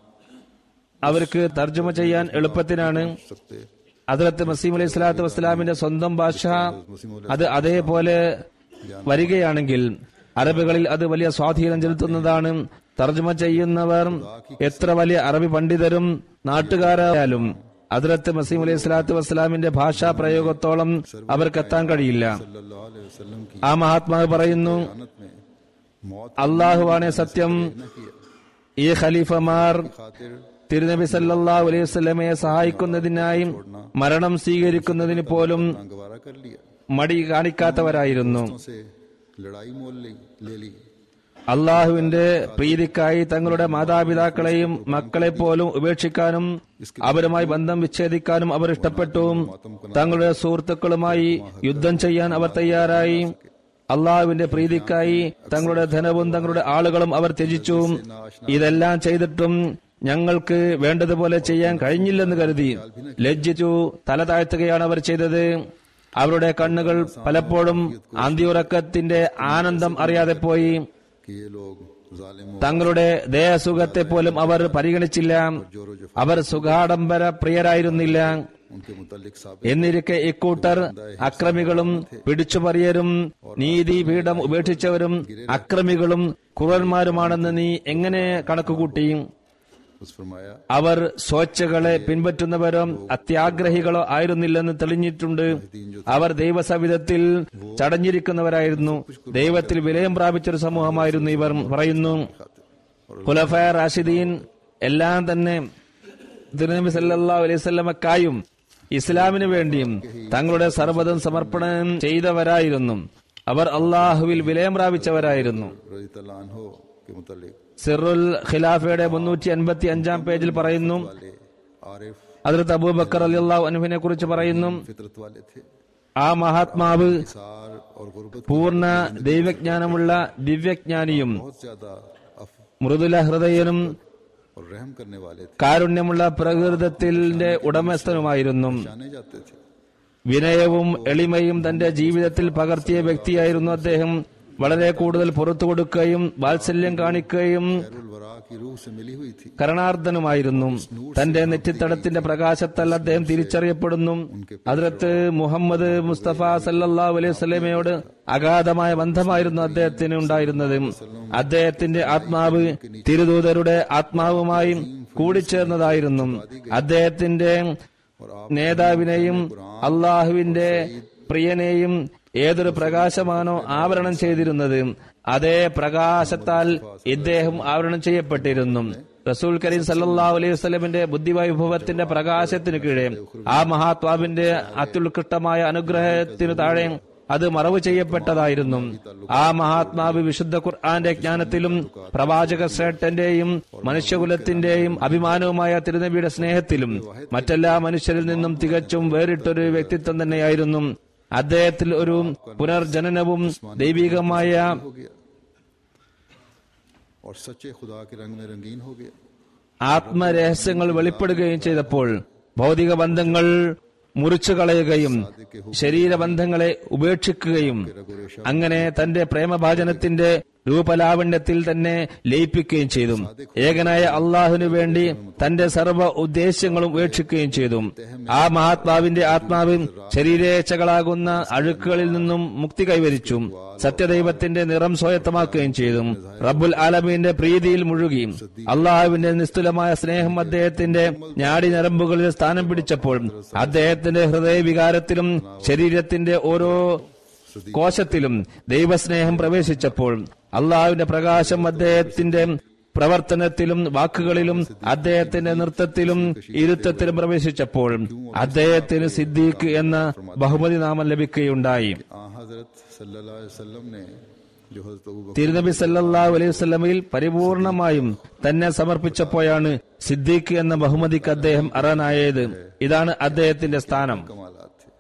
അവർക്ക് തർജ്ജമ ചെയ്യാൻ എളുപ്പത്തിനാണ് सकते അതിലത്ത് മസീം അലൈഹി സ്വലാത്തു വസ്സലാമിന്റെ സ്വന്തം ഭാഷ അത് അതേപോലെ വരികയാണെങ്കിൽ അറബികളിൽ അത് വലിയ സ്വാധീനം ചെലുത്തുന്നതാണ് തർജ്ജമ ചെയ്യുന്നവർ എത്ര വലിയ അറബി പണ്ഡിതരും നാട്ടുകാരായാലും അതിലത്ത് മസീം അലൈഹി സ്വലാത്തു വസ്സലാമിന്റെ ഭാഷാ പ്രയോഗത്തോളം അവർക്ക് എത്താൻ കഴിയില്ല सल्लल्लाहु अलैहि वसल्लम की ആ മഹാത്മാവ് പറയുന്നു जानत में मौत അള്ളാഹുവാണ് സത്യം न किया ഈ ഖലീഫമാർ खातिर തിരുനബി സല്ലല്ലാഹു അലൈഹി വസല്ലമയെ സഹായിക്കുന്നതിനായി മരണം സ്വീകരിക്കുന്നതിന് പോലും गवारा कर लिया മടി കാണിക്കാത്തവരായിരുന്നു से लड़ाई मोल ली ले ली അള്ളാഹുവിന്റെ പ്രീതിക്കായി തങ്ങളുടെ മാതാപിതാക്കളെയും മക്കളെ പോലും ഉപേക്ഷിക്കാനും അവരുമായി ബന്ധം വിച്ഛേദിക്കാനും അവർ ഇഷ്ടപ്പെട്ടു തങ്ങളുടെ സുഹൃത്തുക്കളുമായി യുദ്ധം ചെയ്യാൻ അവർ തയ്യാറായി അള്ളാഹുവിന്റെ പ്രീതിക്കായി തങ്ങളുടെ ധനവും തങ്ങളുടെ ആളുകളും അവർ ത്യജിച്ചു ഇതെല്ലാം ചെയ്തിട്ടും ഞങ്ങൾക്ക് വേണ്ടതുപോലെ ചെയ്യാൻ കഴിഞ്ഞില്ലെന്ന് കരുതി ലജ്ജിച്ചു തല താഴ്ത്തുകയാണ് അവർ ചെയ്തത് അവരുടെ കണ്ണുകൾ പലപ്പോഴും അന്തിയുറക്കത്തിന്റെ ആനന്ദം അറിയാതെ പോയി कि ये लोग जालिम തങ്ങളുടെ ദേഹസുഖത്തെ പോലും അവർ പരിഗണിച്ചില്ല അവർ സുഖാഡംബര പ്രിയരായിരുന്നില്ല उनके मुतालिक साबित എന്നിരിക്കെ ഇക്കൂട്ടർ അക്രമികളും പിടിച്ചുപറിയരും നീതിപീഠം ഉപേക്ഷിച്ചവരും അക്രമികളും ക്രൂരന്മാരുമാണെന്ന് നീ എങ്ങനെ കണക്കുകൂട്ടി उस फरमाया അവർ സ്വച്ഛകളെ പിൻപറ്റുന്നവരോ അത്യാഗ്രഹികളോ ആയിരുന്നില്ലെന്ന് തെളിഞ്ഞിട്ടുണ്ട് അവർ ദൈവസവിധത്തിൽ ചടഞ്ഞിരിക്കുന്നവരായിരുന്നു ദൈവത്തിൽ വിലയം പ്രാപിച്ചൊരു സമൂഹമായിരുന്നു ഇവർ പറയുന്നു ഖുലഫ റാഷിദീൻ എല്ലാം തന്നെ തിരുനബി സല്ലല്ലാഹു അലൈഹി വസല്ലമക്കായും ഇസ്ലാമിനു വേണ്ടിയും തങ്ങളുടെ സർവ്വതും സമർപ്പണം ചെയ്തവരായിരുന്നു അവർ അള്ളാഹുവിൽ വിലയം പ്രാപിച്ചവരായിരുന്നു रजी तआला अन्हो के मुतालिक സിറുൽ ഖിലാഫയുടെ മുന്നൂറ്റി അൻപത്തി അഞ്ചാം പേജിൽ പറയുന്നു वाले आरिफ അതിർത്ത് അബൂബക്കർ അലിയല്ലാഹു അനുവിനെ കുറിച്ച് പറയുന്നു फितरत वाले थे ആ മഹാത്മാവ് सार और गुर्बत പൂർണ്ണ ദൈവജ്ഞാനമുള്ള ദിവ്യജ്ഞാനിയും बहुत ज्यादा अफ മൃദുല ഹൃദയനും और रहम करने वाले थे കാരുണ്യമുള്ള പ്രകൃതത്തിന്റെ ഉടമസ്ഥനുമായിരുന്നു जाने जाते थे വിനയവും എളിമയും തന്റെ ജീവിതത്തിൽ പകർത്തിയ വ്യക്തിയായിരുന്നു അദ്ദേഹം വളരെ കൂടുതൽ പുറത്തു കൊടുക്കുകയും വാത്സല്യം കാണിക്കുകയും खैरुल वरा की रूह से मिली हुई थी കരുണാർദ്ദനുമായിരുന്നു തന്റെ നെറ്റിത്തടത്തിന്റെ പ്രകാശത്താൽ അദ്ദേഹം തിരിച്ചറിയപ്പെടുന്നു അതിലത്ത് മുഹമ്മദ് മുസ്തഫ സല്ലല്ലാഹു അലൈഹി വസല്ലമയോട് അഗാധമായ ബന്ധമായിരുന്നു അദ്ദേഹത്തിന് ഉണ്ടായിരുന്നത് അദ്ദേഹത്തിന്റെ ആത്മാവ് തിരുദൂതരുടെ ആത്മാവുമായി കൂടിച്ചേർന്നതായിരുന്നു അദ്ദേഹത്തിന്റെ നേതാവിനെയും അള്ളാഹുവിന്റെ പ്രിയനെയും ഏതൊരു പ്രകാശമാണോ ആവരണം ചെയ്തിരുന്നത് അതേ പ്രകാശത്താൽ ഇദ്ദേഹം ആവരണം ചെയ്യപ്പെട്ടിരുന്നു റസൂൽ കരീം സല്ലല്ലാഹു അലൈഹി വസല്ലമിന്റെ ബുദ്ധിവൈഭവത്തിന്റെ പ്രകാശത്തിന് കീഴെ ആ മഹാത്മാവിന്റെ അത്യുത്കൃഷ്ടമായ അനുഗ്രഹത്തിനു താഴെ അത് മറവ് ചെയ്യപ്പെട്ടതായിരുന്നു ആ മഹാത്മാവ് വിശുദ്ധ ഖുർആന്റെ ജ്ഞാനത്തിലും പ്രവാചക ശ്രേഷ്ഠന്റെയും മനുഷ്യകുലത്തിന്റെയും അഭിമാനവുമായ തിരുനബിയുടെ സ്നേഹത്തിലും മറ്റെല്ലാ മനുഷ്യരിൽ നിന്നും തികച്ചും വേറിട്ടൊരു വ്യക്തിത്വം തന്നെയായിരുന്നു അദ്ദേഹത്തിൽ ഒരു പുനർജനനവും ദൈവികമായ हो गया और सच्चे खुदा के रंग में रंगीन हो गया ആത്മരഹസ്യങ്ങൾ വെളിപ്പെടുകയും ചെയ്തപ്പോൾ ഭൗതിക ബന്ധങ്ങൾ മുറിച്ചു കളയുകയും ശരീരബന്ധങ്ങളെ ഉപേക്ഷിക്കുകയും അങ്ങനെ തന്റെ പ്രേമഭാജനത്തിന്റെ രൂപലാവണ്യത്തിൽ തന്നെ ലയിപ്പിക്കുകയും ചെയ്തു ഏകനായ അള്ളാഹുവിനു വേണ്ടി തന്റെ സർവ്വ ഉദ്ദേശ്യങ്ങളും ഉപേക്ഷിക്കുകയും ചെയ്തു ആ മഹാത്മാവിന്റെ ആത്മാവ് ശരീരേച്ഛകളാകുന്ന അഴുക്കുകളിൽ നിന്നും മുക്തി കൈവരിച്ചു സത്യദൈവത്തിന്റെ നിറം സ്വായത്തമാക്കുകയും ചെയ്തു റബ്ബുൽ ആലമീന്റെ പ്രീതിയിൽ മുഴുകി അള്ളാഹുവിന്റെ നിസ്തുലമായ സ്നേഹം അദ്ദേഹത്തിന്റെ ഞാടി ഞരമ്പുകളിൽ സ്ഥാനം പിടിച്ചപ്പോൾ അദ്ദേഹത്തിന്റെ ഹൃദയവികാരത്തിലും ശരീരത്തിന്റെ ഓരോ കോശത്തിലും ദൈവസ്നേഹം പ്രവേശിച്ചപ്പോൾ അള്ളാഹുവിന്റെ പ്രകാശം അദ്ദേഹത്തിന്റെ പ്രവർത്തനത്തിലും വാക്കുകളിലും അദ്ദേഹത്തിന്റെ നൃത്തത്തിലും ഇരുത്തത്തിലും പ്രവേശിച്ചപ്പോൾ അദ്ദേഹത്തിന് സിദ്ദീഖ് എന്ന ബഹുമതി നാമം ലഭിക്കുകയുണ്ടായി आ हजरत सल्लल्लाहु अलैहि वसल्लम ने जो हजरत अबू बकर തിരുനബി സല്ലല്ലാഹു അലൈഹി വസല്ലമയിൽ പരിപൂർണമായും തന്നെ സമർപ്പിച്ചപ്പോഴാണ് സിദ്ദീഖ് എന്ന ബഹുമതിക്ക് അദ്ദേഹം അർഹനായത് ഇതാണ് അദ്ദേഹത്തിന്റെ സ്ഥാനം कमालात थे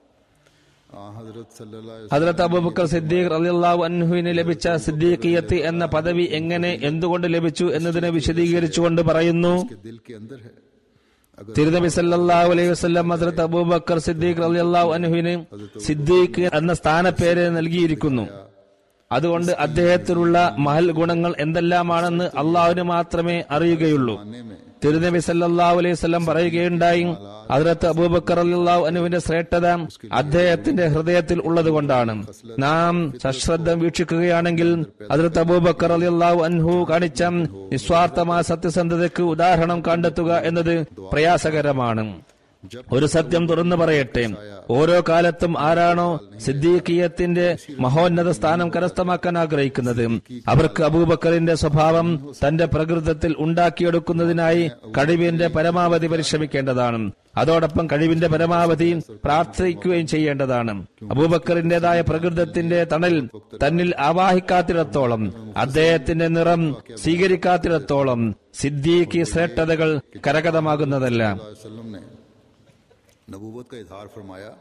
आ हजरत सल्लल्लाहु अलैहि ഹദ്രത്ത് അബൂബക്കർ സിദ്ദീഖ് റളിയല്ലാഹു അൻഹുവിന് ലഭിച്ച സിദ്ദീഖിയത്ത് എന്ന പദവി എങ്ങനെ എന്തുകൊണ്ട് ലഭിച്ചു എന്നതിനെ വിശദീകരിച്ചുകൊണ്ട് പറയുന്നു के दिल के अंदर है अगर തിരുനബി സല്ലല്ലാഹു അലൈഹി വസല്ലം ഹദ്രത്ത് അബൂബക്കർ സിദ്ദീഖ് റളിയല്ലാഹു അൻഹുവിന് സിദ്ദീഖ് എന്ന സ്ഥാനപ്പേര് നൽകിയിരിക്കുന്നു അതുകൊണ്ട് അദ്ദേഹത്തിനുള്ള മഹൽ ഗുണങ്ങൾ എന്തെല്ലാമാണെന്ന് അള്ളാഹുവിന് മാത്രമേ അറിയുകയുള്ളൂ मानने में തിരുനബി സല്ലല്ലാഹു അലൈഹി വസല്ലം പറയുകയുണ്ടായി ഹദ്രത്ത് അബൂബക്കർ റളിയല്ലാഹു അൻഹുവിന്റെ ശ്രേഷ്ഠത അദ്ദേഹത്തിന്റെ ഹൃദയത്തിൽ ഉള്ളതുകൊണ്ടാണ് നാം സശ്രദ്ധം വീക്ഷിക്കുകയാണെങ്കിൽ ഹദ്രത്ത് അബൂബക്കർ റളിയല്ലാഹു അൻഹു കാണിച്ച നിസ്വാർത്ഥമായ സത്യസന്ധതയ്ക്ക് ഉദാഹരണം കണ്ടെത്തുക എന്നത് പ്രയാസകരമാണ് ഒരു സത്യം തുറന്നു പറയട്ടെ ഓരോ കാലത്തും ആരാണോ സിദ്ദീഖിയത്തിന്റെ മഹോന്നത സ്ഥാനം കരസ്ഥമാക്കാൻ ആഗ്രഹിക്കുന്നത് അവർക്ക് അബൂബക്കറിന്റെ സ്വഭാവം തന്റെ പ്രകൃതത്തിൽ ഉണ്ടാക്കിയെടുക്കുന്നതിനായി കഴിവിന്റെ പരമാവധി പരിശ്രമിക്കേണ്ടതാണ് അതോടൊപ്പം കഴിവിന്റെ പരമാവധി പ്രാർത്ഥിക്കുകയും ചെയ്യേണ്ടതാണ് അബൂബക്കറിന്റേതായ പ്രകൃതത്തിന്റെ തണൽ തന്നിൽ ആവാഹിക്കാത്തിടത്തോളം അദ്ദേഹത്തിന്റെ നിറം സ്വീകരിക്കാത്തിടത്തോളം സിദ്ദീഖി ശ്രേഷ്ഠതകൾ കരകതമാകുന്നതല്ല वसल्लम ने नबूवत का इजहार फरमाया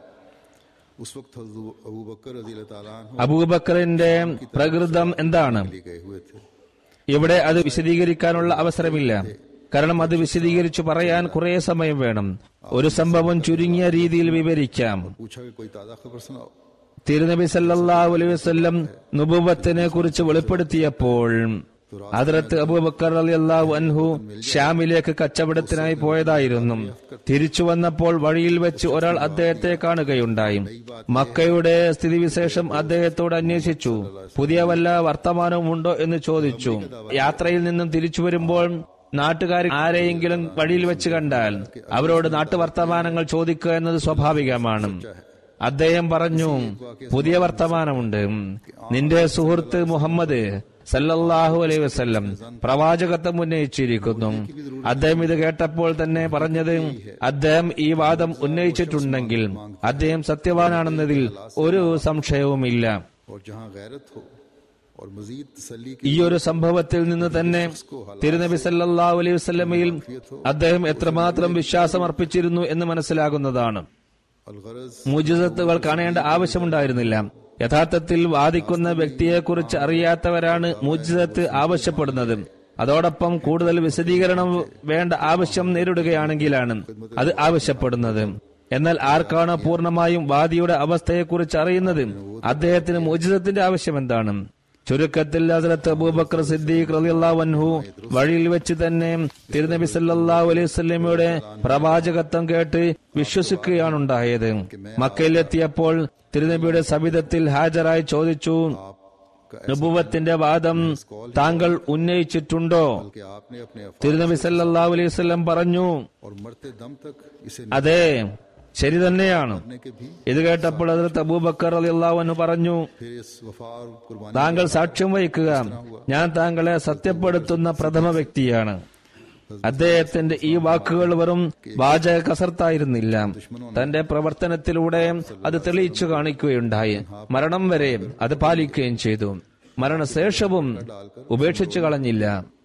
उस वक्त हजरत अबू बकर रजी अल्लाह तआला अन्हु അബൂബക്കറിന്റെ പ്രകൃതം എന്താണ് लिए गए हुए थे ഇവിടെ അത് വിശദീകരിക്കാനുള്ള അവസരമില്ല കാരണം അത് വിശദീകരിച്ചു പറയാൻ കുറെ സമയം വേണം ഒരു സംഭവം ചുരുങ്ങിയ രീതിയിൽ വിവരിക്കാം पूछा कि कोई ताज़ा खबर सुनाओ തിരുനബി സല്ലല്ലാഹു അലൈഹി വസല്ലം നുബുവത്തിനെ കുറിച്ച് വെളിപ്പെടുത്തിയപ്പോൾ ഹദ്രത്ത് അബൂബക്കർ റളിയല്ലാഹു അൻഹു ഷ്യാമിലേക്ക് കച്ചവടത്തിനായി പോയതായിരുന്നു തിരിച്ചു വന്നപ്പോൾ വഴിയിൽ വെച്ച് ഒരാൾ അദ്ദേഹത്തെ കാണുകയുണ്ടായി മക്കയുടെ സ്ഥിതിവിശേഷം അദ്ദേഹത്തോട് അന്വേഷിച്ചു പുതിയ വല്ല വർത്തമാനവും ഉണ്ടോ എന്ന് ചോദിച്ചു യാത്രയിൽ നിന്നും തിരിച്ചു വരുമ്പോൾ നാട്ടുകാർ ആരെയെങ്കിലും വഴിയിൽ വെച്ച് കണ്ടാൽ അവരോട് നാട്ടുവർത്തമാനങ്ങൾ ചോദിക്കുക എന്നത് സ്വാഭാവികമാണ് അദ്ദേഹം പറഞ്ഞു പുതിയ വർത്തമാനമുണ്ട് നിന്റെ സുഹൃത്ത് മുഹമ്മദ് സല്ലല്ലാഹു അലൈഹി വസല്ലം പ്രവാചകത്വം ഉന്നയിച്ചിരിക്കുന്നു അദ്ദേഹം ഇത് കേട്ടപ്പോൾ തന്നെ പറഞ്ഞത് അദ്ദേഹം ഈ വാദം ഉന്നയിച്ചിട്ടുണ്ടെങ്കിൽ അദ്ദേഹം സത്യവാനാണെന്നതിൽ ഒരു സംശയവുമില്ല और जहाँ गैरत हो और मजीद तसल्ली ഈ की ഒരു സംഭവത്തിൽ നിന്ന് തന്നെ തിരുനബി സല്ലല്ലാഹു അലൈഹി വസല്ലമയിൽ അദ്ദേഹം എത്രമാത്രം വിശ്വാസം അർപ്പിച്ചിരുന്നു എന്ന് മനസ്സിലാകുന്നതാണ് अलगरज മുജിസത്തുകൾ കാണേണ്ട ആവശ്യമുണ്ടായിരുന്നില്ല യഥാർത്ഥത്തിൽ വാദിക്കുന്ന വ്യക്തിയെക്കുറിച്ച് അറിയാത്തവരാണ് മുജിസത്ത് ആവശ്യപ്പെടുന്നത് അതോടൊപ്പം കൂടുതൽ വിശദീകരണം വേണ്ട ആവശ്യം നേരിടുകയാണെങ്കിലാണ് അത് ആവശ്യപ്പെടുന്നത് എന്നാൽ ആർക്കാണ് പൂർണ്ണമായും വാദിയുടെ അവസ്ഥയെക്കുറിച്ച് അറിയുന്നത് അദ്ദേഹത്തിന് മുജിസത്തിന്റെ ആവശ്യം എന്താണ് ചുരുക്കത്തിൽ ഹസ്രത്ത് അബൂബക്കർ സിദ്ദീഖ് റളിയല്ലാഹു അൻഹു വഴിയിൽ വെച്ച് തന്നെ തിരുനബി സല്ലല്ലാഹു അലൈഹി വസല്ലമയുടെ പ്രവാചകത്വം കേട്ട് വിശ്വസിക്കുകയാണുണ്ടായത് മക്കയിലെത്തിയപ്പോൾ തിരുനബിയുടെ സവിധത്തിൽ ഹാജരായി ചോദിച്ചു आपका നബുവത്തിന്റെ വാദം താങ്കൾ ഉന്നയിച്ചിട്ടുണ്ടോ कि आपने अपने अफवाह തിരുനബി സല്ലല്ലാഹു അലൈഹി വസല്ലം പറഞ്ഞു और मरते दम तक इसे അതെ ശരി തന്നെയാണ് करने के भी ഇത് കേട്ടപ്പോൾ ഹസ്രത്ത് അബൂബക്കർ റളിയല്ലാഹു അൻഹു പറഞ്ഞു फिर इस वफा और कुर्बानी താങ്കൾ സാക്ഷ്യം വഹിക്കുക ഞാൻ താങ്കളെ സത്യപ്പെടുത്തുന്ന പ്രഥമ വ്യക്തിയാണ് അദ്ദേഹത്തിന്റെ ഈ വാക്കുകൾ വെറും വാചക കസർത്തായിരുന്നില്ല തന്റെ പ്രവർത്തനത്തിലൂടെ അത് തെളിയിച്ചു കാണിക്കുകയുണ്ടായി മരണം വരെ അത് പാലിക്കുകയും ചെയ്തു മരണശേഷവും ഉപേക്ഷിച്ചു കളഞ്ഞില്ല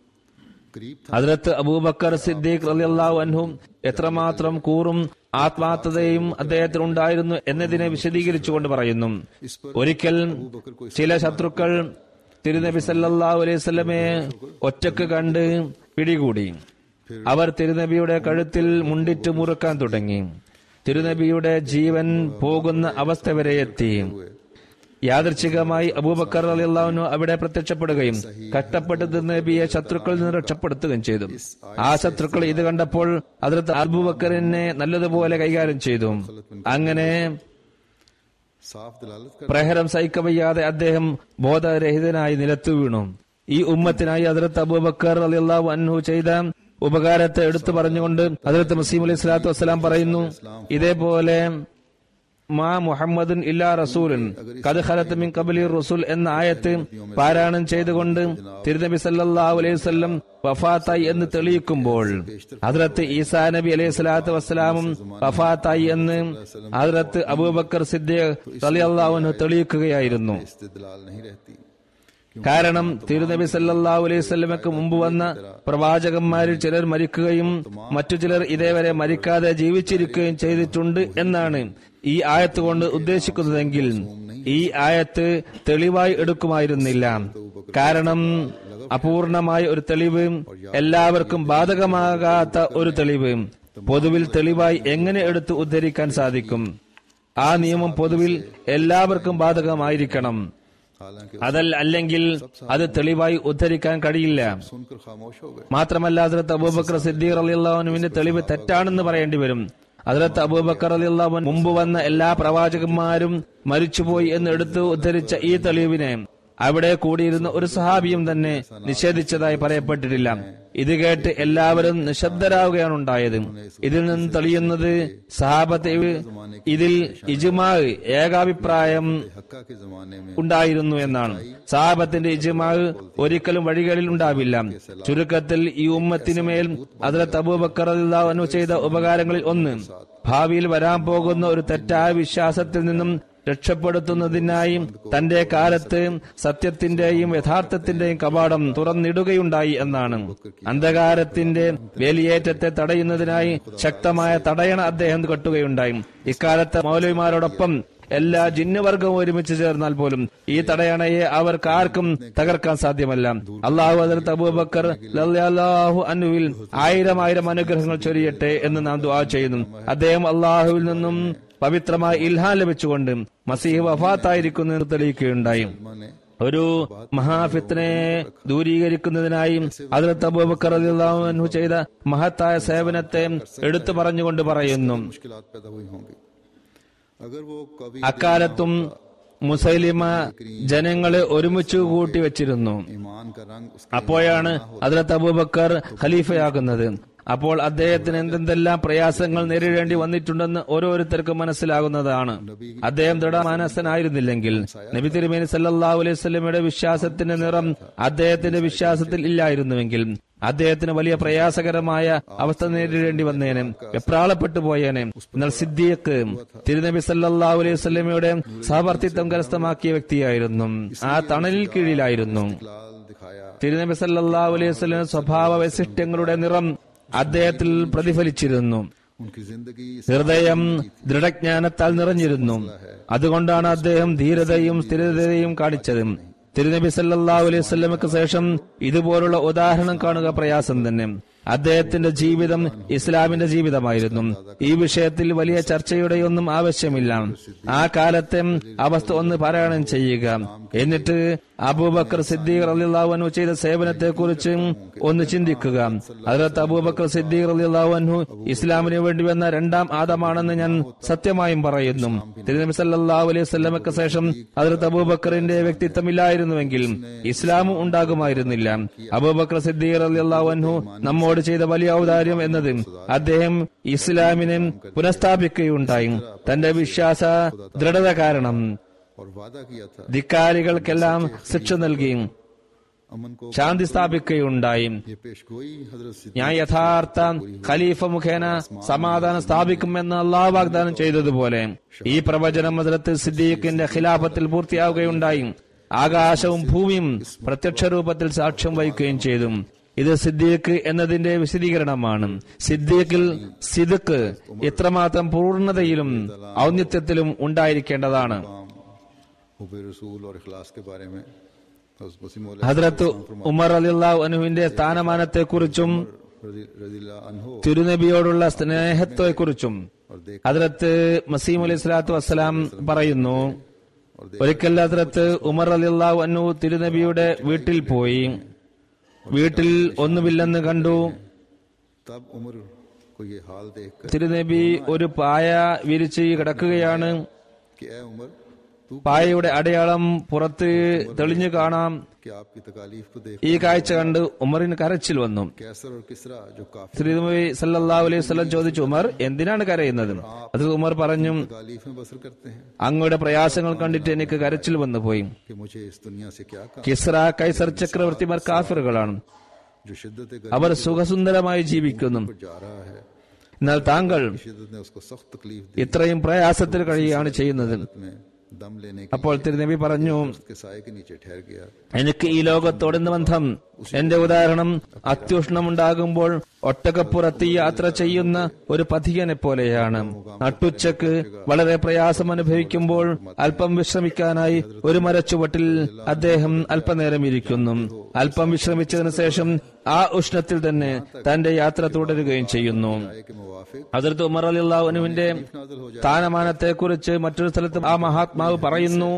करीब അതിലത്ത് അബൂബക്കർ സിദ്ദീഖ് റളിയല്ലാഹു അൻഹും എത്രമാത്രം കൂറും ആത്മാർത്ഥതയും അദ്ദേഹത്തിന് ഉണ്ടായിരുന്നു എന്നതിനെ വിശദീകരിച്ചുകൊണ്ട് പറയുന്നു ഒരിക്കൽ ചില ശത്രുക്കൾ തിരുനബി സല്ലല്ലാഹു അലൈഹി വസല്ലമയെ ഒറ്റക്ക് കണ്ട് പിടികൂടി അവർ തിരുനബിയുടെ കഴുത്തിൽ മുണ്ടിറ്റ് മുറുക്കാൻ തുടങ്ങി തിരുനബിയുടെ ജീവൻ പോകുന്ന അവസ്ഥ വരെ എത്തി യാദർച്ഛികമായി അബൂബക്കർ അലിയല്ലാഹുനു അവിടെ പ്രത്യക്ഷപ്പെടുകയും കഷ്ടപ്പെട്ട് നബിയെ ശത്രുക്കളിൽ നിന്ന് രക്ഷപ്പെടുത്തുകയും ചെയ്തു ആ ശത്രുക്കൾ ഇത് കണ്ടപ്പോൾ അതിർത്ത് അബൂബക്കറിനെ നല്ലതുപോലെ കൈകാര്യം ചെയ്തു അങ്ങനെ साफ दलालत कर പ്രഹരം സഹിക്കവയ്യാതെ അദ്ദേഹം ബോധരഹിതനായി നിലത്തു വീണു ഈ ഉമ്മത്തിനായി അതിർത്ത് അബൂബക്കർ അലിയല്ലാഹു അൻഹു ചെയ്ത ഉപകാരത്തെ എടുത്തു പറഞ്ഞുകൊണ്ട് അതിർത്ത് മസീം അലൈഹി സ്വലാത്തു വസ്സലാം പറയുന്നു ഇതേപോലെ മാ മുഹമ്മദുൻ ഇല്ലാ റസൂലുൻ കത് ഖലത്ത് മിൻ കബലി റസൂൽ എന്ന ആയത്ത് പാരായണം ചെയ്തുകൊണ്ട് തിരുനബി സല്ലല്ലാഹു അലൈഹി വസല്ലം വഫാത്തായി എന്ന് തെളിയിക്കുമ്പോൾ ഹദ്രത്ത് ഈസാ നബി അലൈഹി സ്വലാത്തു വസ്സലാമും വഫാത്തായി എന്ന് ഹദ്രത്ത് അബൂബക്കർ സിദ്ദീഖ് റളിയല്ലാഹു അൻഹു തെളിയിക്കുകയായിരുന്നു इस्तदलाल नहीं रहती കാരണം തിരുനബി സല്ലല്ലാഹു അലൈഹി വസല്ലമക്ക് മുമ്പ് വന്ന പ്രവാചകന്മാരിൽ ചിലർ മരിക്കുകയും മറ്റു ചിലർ ഇതേവരെ മരിക്കാതെ ജീവിച്ചിരിക്കുകയും ചെയ്തിട്ടുണ്ട് എന്നാണ് ഈ ആയത്ത് കൊണ്ട് ഉദ്ദേശിക്കുന്നതെങ്കിൽ ഈ ആയത്ത് തെളിവായി എടുക്കുമായിരുന്നില്ല കാരണം അപൂർണമായ ഒരു തെളിവ് എല്ലാവർക്കും ബാധകമാകാത്ത ഒരു തെളിവ് പൊതുവിൽ തെളിവായി എങ്ങനെ എടുത്ത് ഉദ്ധരിക്കാൻ സാധിക്കും ആ നിയമം പൊതുവിൽ എല്ലാവർക്കും ബാധകമായിരിക്കണം हालांकि അതല്ല അല്ലെങ്കിൽ അത് തെളിവായി ഉദ്ധരിക്കാൻ കഴിയില്ല सुनकर खामोश हो गए മാത്രമല്ല ഹസ്രത്ത് അബൂബക്കർ സിദ്ദീഖ് അലിയുള്ളവനുവിന്റെ തെളിവ് തെറ്റാണെന്ന് പറയേണ്ടി വരും ഹസ്രത്ത് അബൂബക്കർ അലിയുള്ളവൻ മുമ്പ് വന്ന എല്ലാ പ്രവാചകന്മാരും മരിച്ചുപോയി എന്ന് എടുത്തു ഉദ്ധരിച്ച ഈ തെളിവിനെ അവിടെ കൂടിയിരുന്ന ഒരു സഹാബിയും തന്നെ നിഷേധിച്ചതായി പറയപ്പെട്ടിട്ടില്ല ഇത് കേട്ട് എല്ലാവരും നിശബ്ദരാവുകയാണ് ഉണ്ടായത് ഇതിൽ നിന്ന് തെളിയുന്നത് സഹാബത്ത് ഇതിൽ ഇജുമാ ഏകാഭിപ്രായം हक्का के जमाने में ഉണ്ടായിരുന്നു എന്നാണ് സാഹബത്തിന്റെ ഇജ്മാവ് ഒരിക്കലും വഴികളിൽ ഉണ്ടാവില്ല ചുരുക്കത്തിൽ ഈ ഉമ്മത്തിനുമേൽ അതിലത്ത് അബൂബക്കർ അള്ളാഹു ചെയ്ത ഉപകാരങ്ങളിൽ ഒന്ന് ഭാവിയിൽ വരാൻ പോകുന്ന ഒരു തെറ്റായ വിശ്വാസത്തിൽ നിന്നും രക്ഷപ്പെടുത്തുന്നതിനായി തന്റെ കാലത്ത് സത്യത്തിന്റെയും യഥാർത്ഥത്തിന്റെയും കവാടം തുറന്നിടുകയുണ്ടായി എന്നാണ് അന്ധകാരത്തിന്റെ വേലിയേറ്റത്തെ തടയുന്നതിനായി ശക്തമായ തടയണ അദ്ദേഹം കെട്ടുകയുണ്ടായി ഇക്കാലത്ത് മൗലവിമാരോടൊപ്പം എല്ലാ ജിന്നുവർഗവും ഒരുമിച്ച് ചേർന്നാൽ പോലും ഈ തടയണയെ അവർക്ക് ആർക്കും തകർക്കാൻ സാധ്യമല്ല അള്ളാഹു അതിർത്ത് അബൂബക്കർ അള്ളാഹു അനുവിൽ ആയിരം ആയിരം അനുഗ്രഹങ്ങൾ ചൊരിയട്ടെ എന്ന് നാം ദുആ ചെയ്യുന്നു അദ്ദേഹം അള്ളാഹുവിൽ നിന്നും പവിത്രമായ ഇൽഹാൻ ലഭിച്ചുകൊണ്ട് മസീഹ് വഫാത്തായിരിക്കുന്നു എന്ന് തെളിയിക്കുകയുണ്ടായി ने ഒരു മഹാഫിത്തിനെ ദൂരീകരിക്കുന്നതിനായി അതിർത്ത് അബൂബക്കർ റളിയല്ലാഹു അൻഹു ചെയ്ത മഹത്തായ സേവനത്തെ എടുത്തു പറഞ്ഞുകൊണ്ട് പറയുന്നു मुश्किलात पैदा हुई होंगी अगर वो कभी അക്കാലത്തും മുസൈലിമ ജനങ്ങളെ ഒരുമിച്ച് കൂട്ടി വെച്ചിരുന്നു ईमान का रंग उसके അപ്പോഴാണ് അതിലത്ത് അബൂബക്കർ ഖലീഫയാകുന്നത് അപ്പോൾ അദ്ദേഹത്തിന് എന്തെന്തെല്ലാം പ്രയാസങ്ങൾ നേരിടേണ്ടി വന്നിട്ടുണ്ടെന്ന് ഓരോരുത്തർക്കും മനസ്സിലാകുന്നതാണ് അദ്ദേഹം ദൃഢമാനസനായിരുന്നില്ലെങ്കിൽ നബി തിരുമേനി സല്ലല്ലാഹു അലൈഹി വസല്ലമയുടെ വിശ്വാസത്തിന്റെ നിറം അദ്ദേഹത്തിന്റെ വിശ്വാസത്തിൽ ഇല്ലായിരുന്നുവെങ്കിൽ അദ്ദേഹത്തിന് വലിയ പ്രയാസകരമായ അവസ്ഥ നേരിടേണ്ടി വന്നേനെ വെപ്രാളപ്പെട്ടു പോയേനെ എന്നാൽ സിദ്ദീഖ് തിരുനബി സല്ലല്ലാഹു അലൈഹി വസല്ലമയുടെ സഹവർത്തിത്വം കരസ്ഥമാക്കിയ വ്യക്തിയായിരുന്നു ആ തണലിൽ കീഴിലായിരുന്നു लाल दिखाया തിരുനബി സല്ലല്ലാഹു അലൈഹി വസല്ലം സ്വഭാവ വൈശിഷ്ട്യങ്ങളുടെ നിറം അദ്ദേഹത്തിൽ പ്രതിഫലിച്ചിരുന്നു उनकी जिंदगी ഹൃദയം ദൃഢജ്ഞാനത്താൽ നിറഞ്ഞിരുന്നു അതുകൊണ്ടാണ് അദ്ദേഹം ധീരതയും സ്ഥിരതയും കാണിച്ചത് തിരുനബി സല്ലല്ലാഹു അലൈഹി വസല്ലമക്ക് ശേഷം ഇതുപോലുള്ള ഉദാഹരണം കാണുക പ്രയാസം തന്നെ അദ്ദേഹത്തിന്റെ ജീവിതം ഇസ്ലാമിന്റെ ജീവിതമായിരുന്നു ഈ വിഷയത്തിൽ വലിയ ചർച്ചയുടെയൊന്നും ആവശ്യമില്ല ആ കാലത്തെ അവസ്ഥ ഒന്ന് പാരായണം ചെയ്യുക എന്നിട്ട് അബൂബക്കർ സിദ്ദീഖ് റളിയല്ലാഹു അൻഹു ചെയ്ത സേവനത്തെ കുറിച്ച് ഒന്ന് ചിന്തിക്കുക അതിലത്ത് അബൂബക്കർ സിദ്ദീഖ് റളിയല്ലാഹു അൻഹു ഇസ്ലാമിന് വേണ്ടി വന്ന രണ്ടാം ആദമാണെന്ന് ഞാൻ സത്യമായും പറയുന്നു തിരുനബി സല്ലല്ലാഹു അലൈഹി വസല്ലമക്ക് ശേഷം അതിലത്ത് അബൂബക്കറിന്റെ വ്യക്തിത്വം ഇല്ലായിരുന്നുവെങ്കിൽ ഇസ്ലാമും ഉണ്ടാകുമായിരുന്നില്ല അബൂബക്കർ സിദ്ദീഖ് റളിയല്ലാഹു അൻഹു നമ്മോട് ചെയ്ത വലിയ ഔദാര്യം എന്നത് അദ്ദേഹം ഇസ്ലാമിനെ പുനഃസ്ഥാപിക്കുകയുണ്ടായി തന്റെ വിശ്വാസ ദൃഢത കാരണം और वादा किया था ധിക്കാരികൾക്കെല്ലാം ശിക്ഷ നൽകി अमन को ശാന്തി സ്ഥാപിക്കുകയുണ്ടായി ये पेशगोई हजरत सिद्दीक ഞാൻ യഥാർത്ഥ ഖലീഫ മുഖേന സമാധാനം സ്ഥാപിക്കുമെന്ന് അള്ളാഹ് വാഗ്ദാനം ചെയ്തതുപോലെ ഈ പ്രവചനം ഹസ്രത്ത് സിദ്ദീഖിന്റെ ഖിലാഫത്തിൽ പൂർത്തിയാവുകയുണ്ടായി ആകാശവും ഭൂമിയും പ്രത്യക്ഷ രൂപത്തിൽ സാക്ഷ്യം വഹിക്കുകയും ചെയ്തു ഇത് സിദ്ദീഖ് എന്നതിന്റെ വിശദീകരണമാണ് സിദ്ദീഖിൽ സിദുക്ക് എത്രമാത്രം പൂർണ്ണതയിലും ഔന്നിത്യത്തിലും ഉണ്ടായിരിക്കേണ്ടതാണ് हुब रसूल और इखलास के बारे में हज़रत वसीम मौला ഹദ്രത്ത് ഉമർ അലിള്ളാഹു അനുവിന്റെ സ്ഥാനമാനത്തെക്കുറിച്ചും रज़ी- रज़ील्लाहु अन्हो തിരുനബിയോടുള്ള സ്നേഹത്തെക്കുറിച്ചും और देख ഹദ്രത്ത് മസീം അലൈഹി സ്വലാത്തു വസ്സലാം പറയുന്നു और देख ഒരിക്കൽ ഹദ്രത്ത് ഉമർ അലിള്ളാഹു അന്നു തിരുനബിയുടെ വീട്ടിൽ പോയി വീട്ടിൽ ഒന്നുമില്ലെന്ന് കണ്ടു तब उमर को ये हाल देखकर തിരുനബി ഒരു പായ വിരിച്ച് കിടക്കുകയാണ് कि ए उमर പായയുടെ അടയാളം പുറത്ത് തെളിഞ്ഞു കാണാം कि आपकी तकालीफ को देख ഈ കാഴ്ച കണ്ട് ഉമറിന് കരച്ചിൽ വന്നു कैसर और किसरा जो काफी ശ്രീനബി സല്ലല്ലാഹു അലൈഹി വസല്ലം ചോദിച്ചു ഉമർ എന്തിനാണ് കരയുന്നത് അത് ഉമർ പറഞ്ഞു तकालीफ में बसर करते हैं അങ്ങയുടെ പ്രയാസങ്ങൾ കണ്ടിട്ട് എനിക്ക് കരച്ചിൽ വന്നു പോയി कि मुझे इस दुनिया से क्या काम കിസ്ര കൈസർ ചക്രവർത്തിമാർ കാഫിറുകളാണ് जो शिद्दत അവർ സുഖസുന്ദരമായി ജീവിക്കുന്നു पर जा रहा है എന്നാൽ താങ്കൾ शिद्दत ने उसको सख्त तकलीफ दी ഇത്രയും പ്രയാസത്തിൽ കഴിയുകയാണ് ചെയ്യുന്നത് में दम लेने के അപ്പോൾ തിരുനബി പറഞ്ഞു उसके साय के नीचे ठहर गया എനിക്ക് ഈ ലോകത്തോട് എന്ത് ബന്ധം എന്റെ ഉദാഹരണം അത്യുഷ്ണമുണ്ടാകുമ്പോൾ ഒട്ടകപ്പുറത്ത് യാത്ര ചെയ്യുന്ന ഒരു പഥികനെ പോലെയാണ് നട്ടുച്ചക്ക് വളരെ പ്രയാസം അനുഭവിക്കുമ്പോൾ അല്പം വിശ്രമിക്കാനായി ഒരു മരച്ചുവട്ടിൽ അദ്ദേഹം അല്പനേരം ഇരിക്കുന്നു അല്പം വിശ്രമിച്ചതിനു ശേഷം ആ ഉഷ്ണത്തിൽ തന്നെ തന്റെ യാത്ര തുടരുകയും ചെയ്യുന്നു साय के मुवाफिक അതിർത്ത് ഉമർ അലിള്ളാഹുനുവിന്റെ नाजल हो സ്ഥാനമാനത്തെ കുറിച്ച് മറ്റൊരു സ്ഥലത്ത് ആ മഹാത്മാവ് പറയുന്നു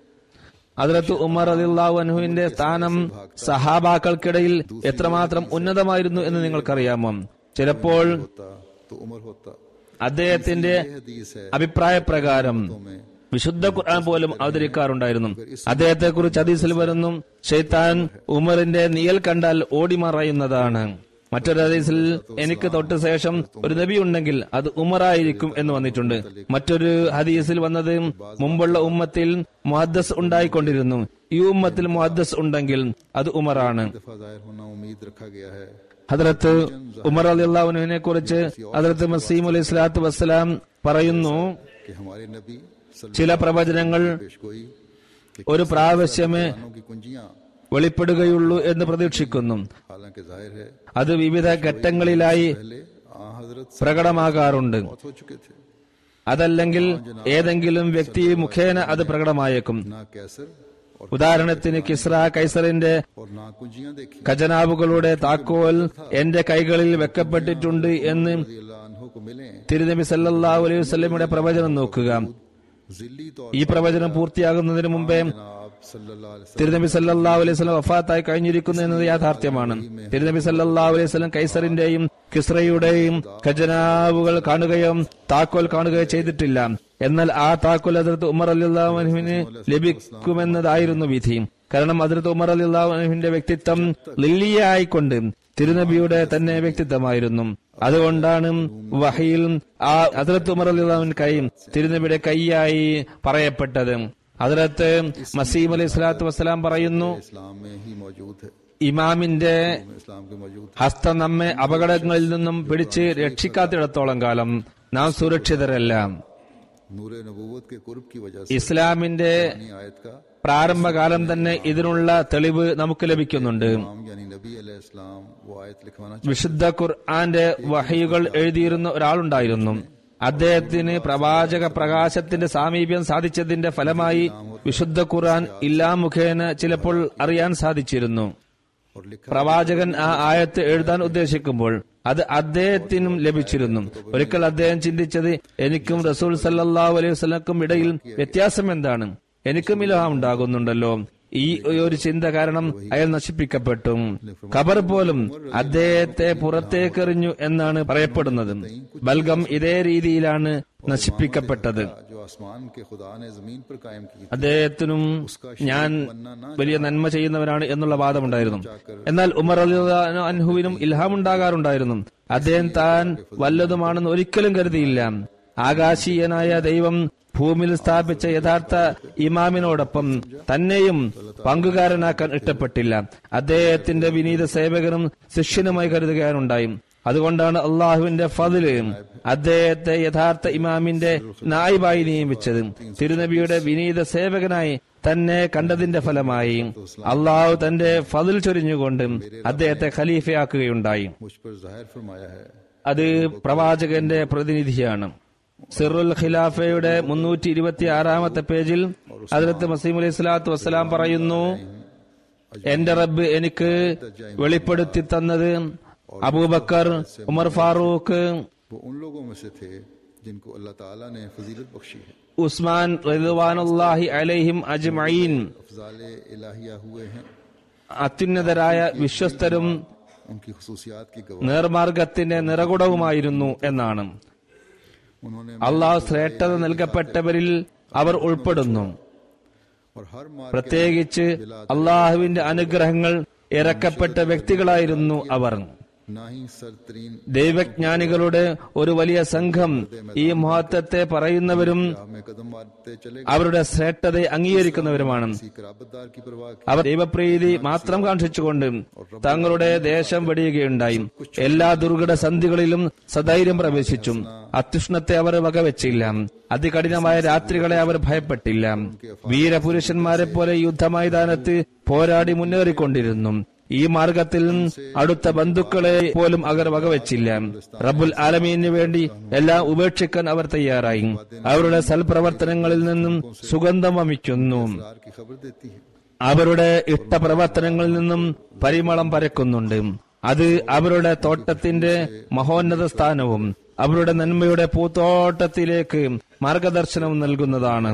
അതിലത്ത് ഉമർ അലിള്ളാഹു അനുവിന്റെ സ്ഥാനം സഹാബാക്കൾക്കിടയിൽ എത്രമാത്രം ഉന്നതമായിരുന്നു എന്ന് നിങ്ങൾക്കറിയാമോ ചിലപ്പോൾ होता तो उम्र होता അദ്ദേഹത്തിന്റെ ये हदीस है അഭിപ്രായ പ്രകാരം में വിശുദ്ധ ഖുർആൻ പോലും അവതരിക്കാറുണ്ടായിരുന്നു അദ്ദേഹത്തെ കുറിച്ച് ഹദീസിൽ വരുന്നു ഷെയ്ത്താൻ ഉമറിന്റെ നിയൽ കണ്ടാൽ ഓടി മറയുന്നതാണ് മറ്റൊരു ഹദീസിൽ എനിക്ക് തൊട്ട് ശേഷം ഒരു നബി ഉണ്ടെങ്കിൽ അത് ഉമറായിരിക്കും എന്ന് വന്നിട്ടുണ്ട് മറ്റൊരു ഹദീസിൽ വന്നത് മുമ്പുള്ള ഉമ്മത്തിൽ മുഹദ്ദസ് ഉണ്ടായിക്കൊണ്ടിരുന്നു ഈ ഉമ്മത്തിൽ മുഹദ്ദസ് ഉണ്ടെങ്കിൽ അത് ഉമറാണ് दफा जाहिर होना उम्मीद रखा गया है ഹദ്രത്ത് ഉമർ അലിള്ളാഹുവിനെ കുറിച്ച് ഹദ്രത്ത് മസീം അലൈഹി സ്വലാത്തു വസ്സലാം പറയുന്നു कि हमारे नबी सल्लल्लाहु ചില പ്രവചനങ്ങൾ अलैहि वसल्लम पेश गोई कि ഒരു പ്രാവശ്യമേ कानों की कुंजियां വെളിപ്പെടുകയുള്ളൂ എന്ന് പ്രതീക്ഷിക്കുന്നു हालांकि जाहिर है അത് विविധ ഘട്ടങ്ങളിലായി पहले आ हजरत പ്രകടമാകാറുണ്ട് बहुत हो चुके थे അതല്ലെങ്കിൽ ഏതെങ്കിലും വ്യക്തി മുഖേന അത് പ്രകടമായേക്കും ना कैसर और ഉദാഹരണത്തിന് കിസ്ര കൈസറിന്റെ और ना कुंजियां देखी ഖജനാവുകളുടെ താക്കോൽ എന്റെ കൈകളിൽ വെക്കപ്പെട്ടിട്ടുണ്ട് എന്ന് अल्लाह अनहु को मिले തിരുനബി സല്ലല്ലാഹു അലൈഹി വസല്ലമയുടെ പ്രവചനം നോക്കുക जिल्ली तौर ഈ പ്രവചനം പൂർത്തിയാകുന്നതിന് മുമ്പേ आप सल्लल्लाहु अलैहि वसल्लम തിരുനബി സല്ലല്ലാഹു അലൈഹി വസല്ലം വഫാത്തായി കഴിഞ്ഞിരിക്കുന്നു എന്നത് യാഥാർത്ഥ്യമാണ് തിരുനബി സല്ലല്ലാഹു അലൈഹി വസല്ലം കൈസറിന്റെയും കിസ്രയുടെയും ഖജനാവുകൾ കാണുകയോ താക്കോൽ കാണുകയോ ചെയ്തിട്ടില്ല എന്നാൽ ആ താക്കോൽ അതിർത്ത് ഉമർ അലിള്ളാഹുവിന് ലഭിക്കുമെന്നതായിരുന്നു വിധി കാരണം അതിർത്ത് ഉമർ അലിള്ളാഹുവിന്റെ വ്യക്തിത്വം ലില്ലിയായിക്കൊണ്ട് തിരുനബിയുടെ തന്നെ വ്യക്തിത്വമായിരുന്നു അതുകൊണ്ടാണ് വഹയിൽ ആ അതിർത്ത് ഉമർ അലിള്ളാഹുവിൻ കൈ തിരുനബിയുടെ കൈയായി പറയപ്പെട്ടത് അതിലത്ത് മസീം അലൈഹി സ്വലാത്തു വസ്സലാം പറയുന്നു इस्लाम में ही मौजूद है ഇമാമിന്റെ इस्लाम के मौजूद ഹസ്തം നമ്മെ അപകടങ്ങളിൽ നിന്നും പിടിച്ച് രക്ഷിക്കാത്തിടത്തോളം കാലം നാം സുരക്ഷിതരല്ല नूर नबूवत के कुर्ब की वजह से ഇസ്ലാമിന്റെ अपनी आयत का പ്രാരംഭകാലം തന്നെ ഇതിനുള്ള തെളിവ് നമുക്ക് ലഭിക്കുന്നുണ്ട് इमाम यानी नबी अलैहिस्सलाम वो आयत लिखवाना വിശുദ്ധ ഖുർആന്റെ വഹയുകൾ എഴുതിയിരുന്ന ഒരാളുണ്ടായിരുന്നു അദ്ദേഹത്തിന് പ്രവാചക പ്രകാശത്തിന്റെ സാമീപ്യം സാധിച്ചതിന്റെ ഫലമായി വിശുദ്ധ ഖുർആൻ ഇല്ലാ മുഖേന ചിലപ്പോൾ അറിയാൻ സാധിച്ചിരുന്നു और लिखा പ്രവാചകൻ ആ ആയത്ത് എഴുതാൻ ഉദ്ദേശിക്കുമ്പോൾ അത് അദ്ദേഹത്തിനും ലഭിച്ചിരുന്നു ഒരിക്കൽ അദ്ദേഹം ചിന്തിച്ചത് എനിക്കും റസൂൽ സല്ലല്ലാഹു അലൈഹി വസല്ലമക്കും ഇടയിൽ വ്യത്യാസം എന്താണ് എനിക്കും ഇലഹാം ഉണ്ടാകുന്നുണ്ടല്ലോ ഈ ഒരു ചിന്ത കാരണം അയാൾ നശിപ്പിക്കപ്പെട്ടു ഖബർ പോലും അദ്ദേഹത്തെ പുറത്തേക്കെറിഞ്ഞു എന്നാണ് പറയപ്പെടുന്നത് ബൽഗം ഇതേ രീതിയിലാണ് നശിപ്പിക്കപ്പെട്ടത് जो आसमान के खुदा ने जमीन पर कायम की അദ്ദേഹത്തിനും ഞാൻ വലിയ നന്മ ചെയ്യുന്നവരാണ് എന്നുള്ള വാദമുണ്ടായിരുന്നു എന്നാൽ ഉമർ അലി അൻഹുവിനും ഇൽഹാം ഉണ്ടാകാറുണ്ടായിരുന്നു അദ്ദേഹം താൻ വല്ലതുമാണെന്ന് ഒരിക്കലും കരുതിയില്ല ആകാശീയനായ ദൈവം ഭൂമിയിൽ സ്ഥാപിച്ച യഥാർത്ഥ ഇമാമിനോടൊപ്പം തന്നെയും പങ്കുകാരനാക്കാൻ ഇഷ്ടപ്പെട്ടില്ല അദ്ദേഹത്തിന്റെ വിനീത സേവകനും ശിഷ്യനുമായി കരുതുകയാണുണ്ടായി അതുകൊണ്ടാണ് അള്ളാഹുവിന്റെ ഫതില് അദ്ദേഹത്തെ യഥാർത്ഥ ഇമാമിന്റെ നായിബായി നിയമിച്ചത് തിരുനബിയുടെ വിനീത സേവകനായി തന്നെ കണ്ടതിന്റെ ഫലമായി അള്ളാഹു തന്റെ ഫതിൽ ചൊരിഞ്ഞുകൊണ്ട് അദ്ദേഹത്തെ ഖലീഫയാക്കുകയുണ്ടായി मुझ पर जाहिर फरमाया है അത് പ്രവാചകന്റെ പ്രതിനിധിയാണ് സിറുൽ ഖിലാഫയുടെ മുന്നൂറ്റി ഇരുപത്തി ആറാമത്തെ പേജിൽ അതിലത്ത് മസീം അലൈഹി സ്വലാത്തു വസ്സലാം പറയുന്നു എന്റെ റബ്ബ് എനിക്ക് വെളിപ്പെടുത്തി തന്നത് അബൂബക്കർ ഉമർ ഫാറൂഖ് वो उन लोगों में से थे जिनको अल्लाह ताला ने फजीलत बख्शी है ഉസ്മാൻ റിദ്വാനുല്ലാഹി അലൈഹിം അജ്മഈൻ अफजाल इलाहिया हुए हैं അത്യുന്നതരായ വിശ്വസ്തരും उनकी खसूसियात की गवाह നേർമാർഗത്തിന്റെ നിറകുടവുമായിരുന്നു എന്നാണ് उन्होंने അള്ളാഹു ശ്രേഷ്ഠത നൽകപ്പെട്ടവരിൽ അവർ ഉൾപ്പെടുന്നു और हर मार പ്രത്യേകിച്ച് അള്ളാഹുവിന്റെ അനുഗ്രഹങ്ങൾ ഇറക്കപ്പെട്ട വ്യക്തികളായിരുന്നു അവർ ना ही सरतरीन ദൈവജ്ഞാനികളുടെ ഒരു വലിയ സംഘം ഈ മഹത്വത്തെ പറയുന്നവരും राह में कदम मारते चले അവരുടെ ശ്രേഷ്ഠതയെ അംഗീകരിക്കുന്നവരുമാണ് किसी कराबतदार की परवाह की അവർ ദൈവപ്രീതി മാത്രം കാണിച്ചുകൊണ്ട് തങ്ങളുടെ ദേശം വെടിയുകയുണ്ടായി എല്ലാ ദുർഘട സന്ധികളിലും സധൈര്യം പ്രവേശിച്ചു അത്യുഷ്ണത്തെ അവർ വകവെച്ചില്ല അതികഠിനമായ രാത്രികളെ അവർ ഭയപ്പെട്ടില്ല വീരപുരുഷന്മാരെ പോലെ യുദ്ധമൈതാനത്ത് പോരാടി മുന്നേറിക്കൊണ്ടിരുന്നു ഈ മാർഗത്തിൽ അടുത്ത ബന്ധുക്കളെ പോലും അവർ വകവെച്ചില്ല റബ്ബുൽ ആലമീനു വേണ്ടി എല്ലാം ഉപേക്ഷിക്കാൻ അവർ തയ്യാറായി അവരുടെ സൽപ്രവർത്തനങ്ങളിൽ നിന്നും സുഗന്ധം വമിക്കുന്നു दार की खबर देती है അവരുടെ ഇഷ്ടപ്രവർത്തനങ്ങളിൽ നിന്നും പരിമളം പരക്കുന്നുണ്ട് അത് അവരുടെ തോട്ടത്തിന്റെ മഹോന്നത സ്ഥാനവും അവരുടെ നന്മയുടെ പൂത്തോട്ടത്തിലേക്ക് മാർഗദർശനം നൽകുന്നതാണ്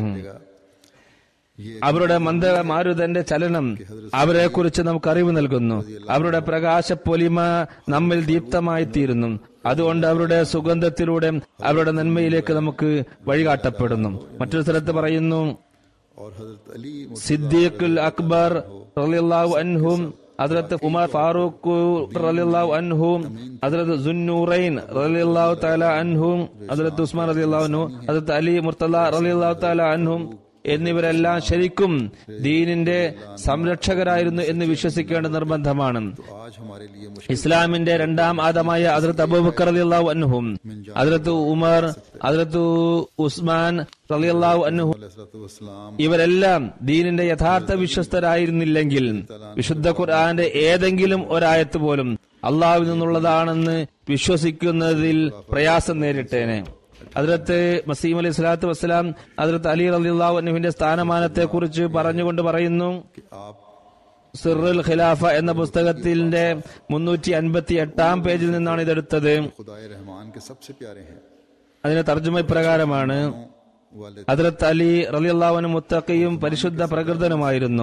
അവരുടെ മന്ദമാരുതന്റെ ചലനം അവരെ കുറിച്ച് നമുക്ക് അറിവ് നൽകുന്നു അവരുടെ പ്രകാശപ്പൊലിമ നമ്മിൽ ദീപ്തമായി തീരുന്നു അതുകൊണ്ട് അവരുടെ സുഗന്ധത്തിലൂടെ അവരുടെ നന്മയിലേക്ക് നമുക്ക് വഴികാട്ടപ്പെടുന്നു മറ്റൊരു സ്ഥലത്ത് പറയുന്നു और हजरत अली സിദ്ദീഖുൽ അക്ബർ റളിയല്ലാഹു അൻഹും ഹദ്രത്ത് ഉമർ ഫാറൂഖ് റളിയല്ലാഹു അൻഹും ഹദ്രത്ത് സുന്നൂറൈൻ റളിയല്ലാഹു തആല അൻഹും ഹദ്രത്ത് ഉസ്മാൻ റളിയല്ലാഹു അൻഹു ഹദ്രത്ത് അലി മുർത്തല റളിയല്ലാഹു തആല അൻഹും എന്നിവരെല്ലാം ശരിക്കും ദീനിന്റെ സംരക്ഷകരായിരുന്നു എന്ന് വിശ്വസിക്കേണ്ട നിർബന്ധമാണ് आज हमारे लिए मुश्किल ഇസ്ലാമിന്റെ രണ്ടാം ആദമായ ഹദ്രത്ത് അബൂബക്കർ റളിയല്ലാഹു അൻഹും ഹദ്രത്ത് ഉമർ ഹദ്രത്ത് ഉസ്മാൻ റളിയല്ലാഹു അൻഹു वसलाम ഇവരെല്ലാം ദീനിന്റെ യഥാർത്ഥ വിശ്വസ്തരായിരുന്നില്ലെങ്കിൽ വിശുദ്ധ ഖുർആന്റെ ഏതെങ്കിലും ഒരായത്ത് പോലും അള്ളാഹുവിൽ നിന്നുള്ളതാണെന്ന് വിശ്വസിക്കുന്നതിൽ പ്രയാസം നേരിട്ടേനെ അതിലത്ത് മസീം അലി സ്വലാത്തു വസ്സലാം അതിലത്ത് അലി അലിള്ളാഹു അനുവിന്റെ സ്ഥാനമാനത്തെ കുറിച്ച് പറഞ്ഞുകൊണ്ട് പറയുന്നു कि आप സിറുൽ ഖിലാഫ എന്ന പുസ്തകത്തിന്റെ മുന്നൂറ്റി അൻപത്തി എട്ടാം പേജിൽ നിന്നാണ് ഇതെടുത്തത് खुदाए रहमान के सबसे प्यारे हैं അതിന് തർജ്ജമ ഇപ്രകാരമാണ് वाले അതിലത്ത് അലി റലിയല്ലാവനും മുത്തക്കയും പരിശുദ്ധ പ്രകൃതനുമായിരുന്നു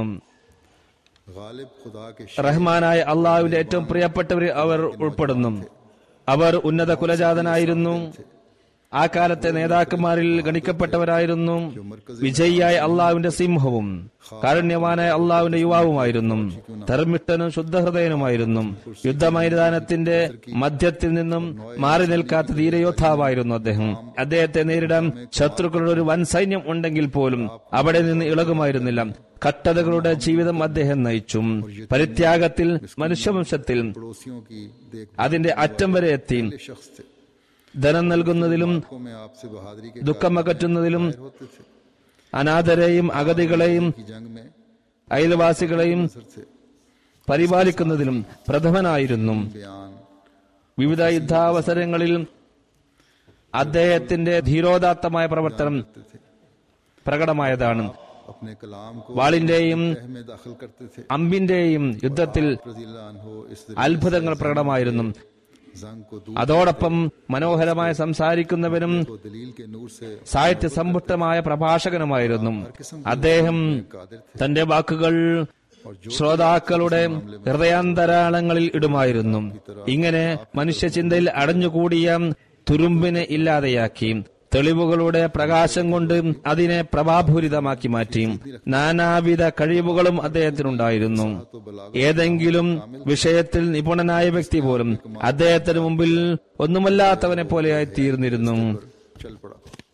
गालिब खुदा के റഹ്മാനായ അള്ളാഹുവിന്റെ ഏറ്റവും പ്രിയപ്പെട്ടവരിൽ അവർ ഉൾപ്പെടുന്നു അവർ ഉന്നത കുലജാതനായിരുന്നു ആ കാലത്തെ നേതാക്കന്മാരിൽ ഗണിക്കപ്പെട്ടവരായിരുന്നു വിജയിയായ അള്ളാഹുവിന്റെ സിംഹവും കാരുണ്യവാനായ അള്ളാഹുവിന്റെ യുവാവുമായിരുന്നു ധർമ്മിഷ്ഠനും ശുദ്ധഹൃദയനുമായിരുന്നു യുദ്ധമൈതാനത്തിന്റെ മധ്യത്തിൽ നിന്നും മാറി നിൽക്കാത്ത ധീരയോദ്ധാവായിരുന്നു അദ്ദേഹം അദ്ദേഹത്തെ നേരിടാൻ ശത്രുക്കളുടെ ഒരു വൻ സൈന്യം ഉണ്ടെങ്കിൽ പോലും അവിടെ നിന്ന് ഇളകുമായിരുന്നില്ല കട്ടതകളുടെ ജീവിതം അദ്ദേഹം നയിച്ചു പരിത്യാഗത്തിൽ മനുഷ്യവംശത്തിൽ पड़ोसियों की देख അതിന്റെ അറ്റം വരെ എത്തി शख्स थे ധനം നൽകുന്നതിലും को मैं आपसे बहादुरी के ദുഃഖമകറ്റുന്നതിലും कायर होते थे അനാഥരെയും അഗതികളെയും की जंग में അയൽവാസികളെയും सर से പരിപാലിക്കുന്നതിലും പ്രഥമനായിരുന്നു बयान വിവിധ യുദ്ധാവസരങ്ങളിൽ അദ്ദേഹത്തിന്റെ ധീരോദാത്തമായ പ്രവർത്തനം പ്രകടമായതാണ് अपने कलाम को വാളിന്റെയും तह में दाखिल करते थे അമ്പിന്റെയും യുദ്ധത്തിൽ रजीलान हो इस അത്ഭുതങ്ങൾ പ്രകടമായിരുന്നു जंग को दूर അതോടൊപ്പം മനോഹരമായി സംസാരിക്കുന്നവനും को दलील के नूर से സാഹിത്യ സമ്പുഷ്ടമായ പ്രഭാഷകനുമായിരുന്നു അദ്ദേഹം कादिर थे തന്റെ വാക്കുകൾ ശ്രോതാക്കളുടെ ഹൃദയാന്തരാളങ്ങളിൽ ഇടുമായിരുന്നു ഇങ്ങനെ മനുഷ്യചിന്തയിൽ അടഞ്ഞുകൂടിയ തുരുമ്പിനെ ഇല്ലാതെയാക്കി തെളിവുകളുടെ പ്രകാശം കൊണ്ട് അതിനെ പ്രഭാപൂരിതമാക്കി മാറ്റി നാനാവിധ കഴിവുകളും അദ്ദേഹത്തിനുണ്ടായിരുന്നു ഏതെങ്കിലും വിഷയത്തിൽ നിപുണനായ വ്യക്തി പോലും അദ്ദേഹത്തിന് മുമ്പിൽ ഒന്നുമല്ലാത്തവനെ പോലെയായി തീർന്നിരുന്നു चल पड़ा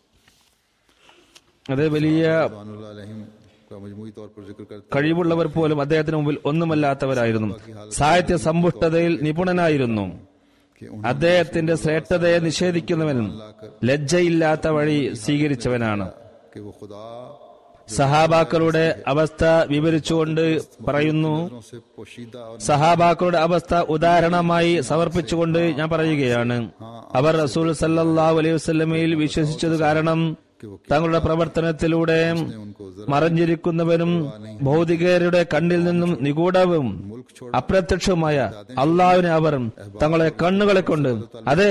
അത് വലിയ रज़वानुल्लाह अलैहिम का मजमूई तौर पर जिक्र करते കഴിവുള്ളവർ പോലും അദ്ദേഹത്തിന് മുമ്പിൽ ഒന്നുമല്ലാത്തവരായിരുന്നു സാഹിത്യ സമ്പുഷ്ടതയിൽ നിപുണനായിരുന്നു कि उन അദ്ദേഹത്തിന്റെ ശ്രേഷ്ഠതയെ നിഷേധിക്കുന്നവൻ ലജ്ജയില്ലാത്ത വഴി സ്വീകരിച്ചവനാണ് कि वो खुदा സഹാബാക്കളുടെ അവസ്ഥ വിവരിച്ചുകൊണ്ട് പറയുന്നു नजरों से पोशीदा और സഹാബാക്കളുടെ അവസ്ഥ ഉദാഹരണമായി സമർപ്പിച്ചുകൊണ്ട് ഞാൻ പറയുകയാണ് അവർ റസൂൽ സല്ലല്ലാഹു അലൈഹി വസല്ലമയിൽ വിശ്വസിച്ചത് കാരണം തങ്ങളുടെ പ്രവർത്തനത്തിലൂടെ उनको മറഞ്ഞിരിക്കുന്നവരും ഭൗതികരുടെ കണ്ണിൽ നിന്നും നിഗൂഢവും അപ്രത്യക്ഷവുമായ അള്ളാഹുവിനെ അവർ തങ്ങളെ കണ്ണുകളെ കൊണ്ട് അതെ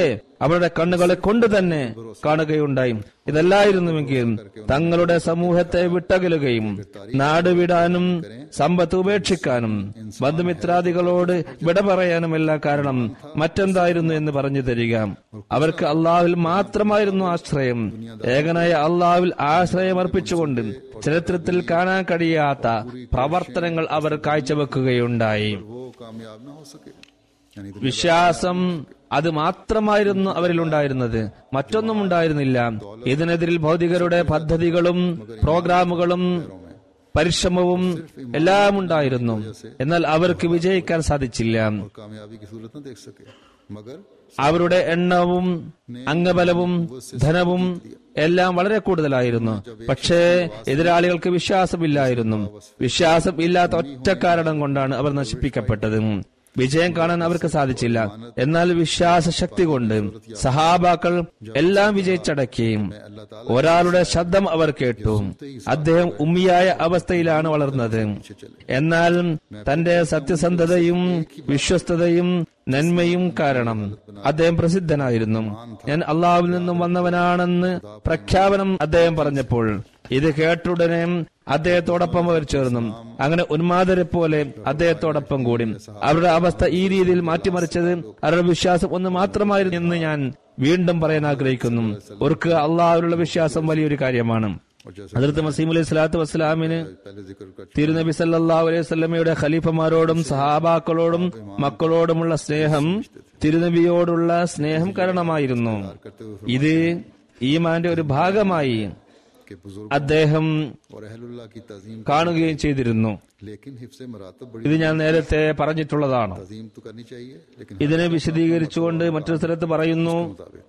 അവരുടെ കണ്ണുകളെ കൊണ്ട് തന്നെ കാണുകയുണ്ടായി ഇതല്ലായിരുന്നുവെങ്കിൽ തങ്ങളുടെ സമൂഹത്തെ വിട്ടകലുകയും നാട് വിടാനും സമ്പത്ത് ഉപേക്ഷിക്കാനും ബന്ധുമിത്രാദികളോട് വിട പറയാനുമെല്ലാം കാരണം മറ്റെന്തായിരുന്നു എന്ന് പറഞ്ഞു തരിക അവർക്ക് അള്ളാഹുവിൽ മാത്രമായിരുന്നു ആശ്രയം ഏകനായ അള്ളാഹുവിൽ ആശ്രയം അർപ്പിച്ചുകൊണ്ട് ചരിത്രത്തിൽ കാണാൻ കഴിയാത്ത പ്രവർത്തനങ്ങൾ അവർ കാഴ്ചവെക്കുകയുണ്ടായി वो कामयाब ना हो सके यानी दुनिया വിശ്വാസം അത് മാത്രമായിരുന്നു അവരിൽ ഉണ്ടായിരുന്നത് മറ്റൊന്നും ഉണ്ടായിരുന്നില്ല ഇതിനെതിരിൽ ഭൗതികരുടെ പദ്ധതികളും പ്രോഗ്രാമുകളും പരിശ്രമവും എല്ലാം ഉണ്ടായിരുന്നു എന്നാൽ അവർക്ക് വിജയിക്കാൻ സാധിച്ചില്ല और कामयाबी की सूरत न देख सके मगर അവരുടെ എണ്ണവും അംഗബലവും ധനവും എല്ലാം വളരെ കൂടുതലായിരുന്നു പക്ഷേ എതിരാളികൾക്ക് വിശ്വാസമില്ലായിരുന്നു വിശ്വാസം ഇല്ലാത്ത ഒറ്റ കാരണം കൊണ്ടാണ് അവർ നശിപ്പിക്കപ്പെട്ടത് വിജയം കാണാൻ അവർക്ക് സാധിച്ചില്ല എന്നാൽ വിശ്വാസ ശക്തി കൊണ്ട് സഹാബാക്കൾ എല്ലാം വിജയിച്ചടക്കുകയും ഒരാളുടെ ശബ്ദം അവർ കേട്ടു അദ്ദേഹം ഉമ്മിയായ അവസ്ഥയിലാണ് വളർന്നത് എന്നാൽ തന്റെ സത്യസന്ധതയും വിശ്വസ്തതയും നന്മയും കാരണം അദ്ദേഹം പ്രസിദ്ധനായിരുന്നു ഞാൻ അള്ളാഹുവിൽ നിന്നും വന്നവനാണെന്ന് പ്രഖ്യാപനം അദ്ദേഹം പറഞ്ഞപ്പോൾ ഇത് കേട്ടുടനെ അദ്ദേഹത്തോടൊപ്പം അവർ ചേർന്നു അങ്ങനെ ഉന്മാദരെ പോലെ അദ്ദേഹത്തോടൊപ്പം കൂടി അവരുടെ അവസ്ഥ ഈ രീതിയിൽ മാറ്റിമറിച്ചത് അവരുടെ വിശ്വാസം ഒന്ന് മാത്രമായിരുന്നു എന്ന് ഞാൻ വീണ്ടും പറയാൻ ആഗ്രഹിക്കുന്നു അവർക്ക് അള്ളാഹുവിലുള്ള വിശ്വാസം വലിയൊരു കാര്യമാണ് അതിർത്ത് മസീം അലൈഹി സ്വലാത്തു വസ്സലാമിന് पहले जिक्र कर തിരുനബി സല്ലല്ലാഹു അലൈഹി വസല്ലമയുടെ ഖലീഫമാരോടും സഹാബാക്കളോടും മക്കളോടുമുള്ള സ്നേഹം തിരുനബിയോടുള്ള സ്നേഹം കാരണമായിരുന്നു करते हुए ഇത് ഈമാന്റെ ഒരു ഭാഗമായി कि बुजुर्ग അദ്ദേഹം और अहलुल्लाह की तजीम കാണുകയും ചെയ്തിരുന്നു लेकिन हिफ्स मरातब बड़ी ഇത് ഞാൻ നേരത്തെ പറഞ്ഞിട്ടുള്ളതാണ് तजीम तो करनी चाहिए लेकिन ഇതിനെ വിശദീകരിച്ചുകൊണ്ട് മറ്റൊരു സ്ഥലത്ത് പറയുന്നു मुताबिक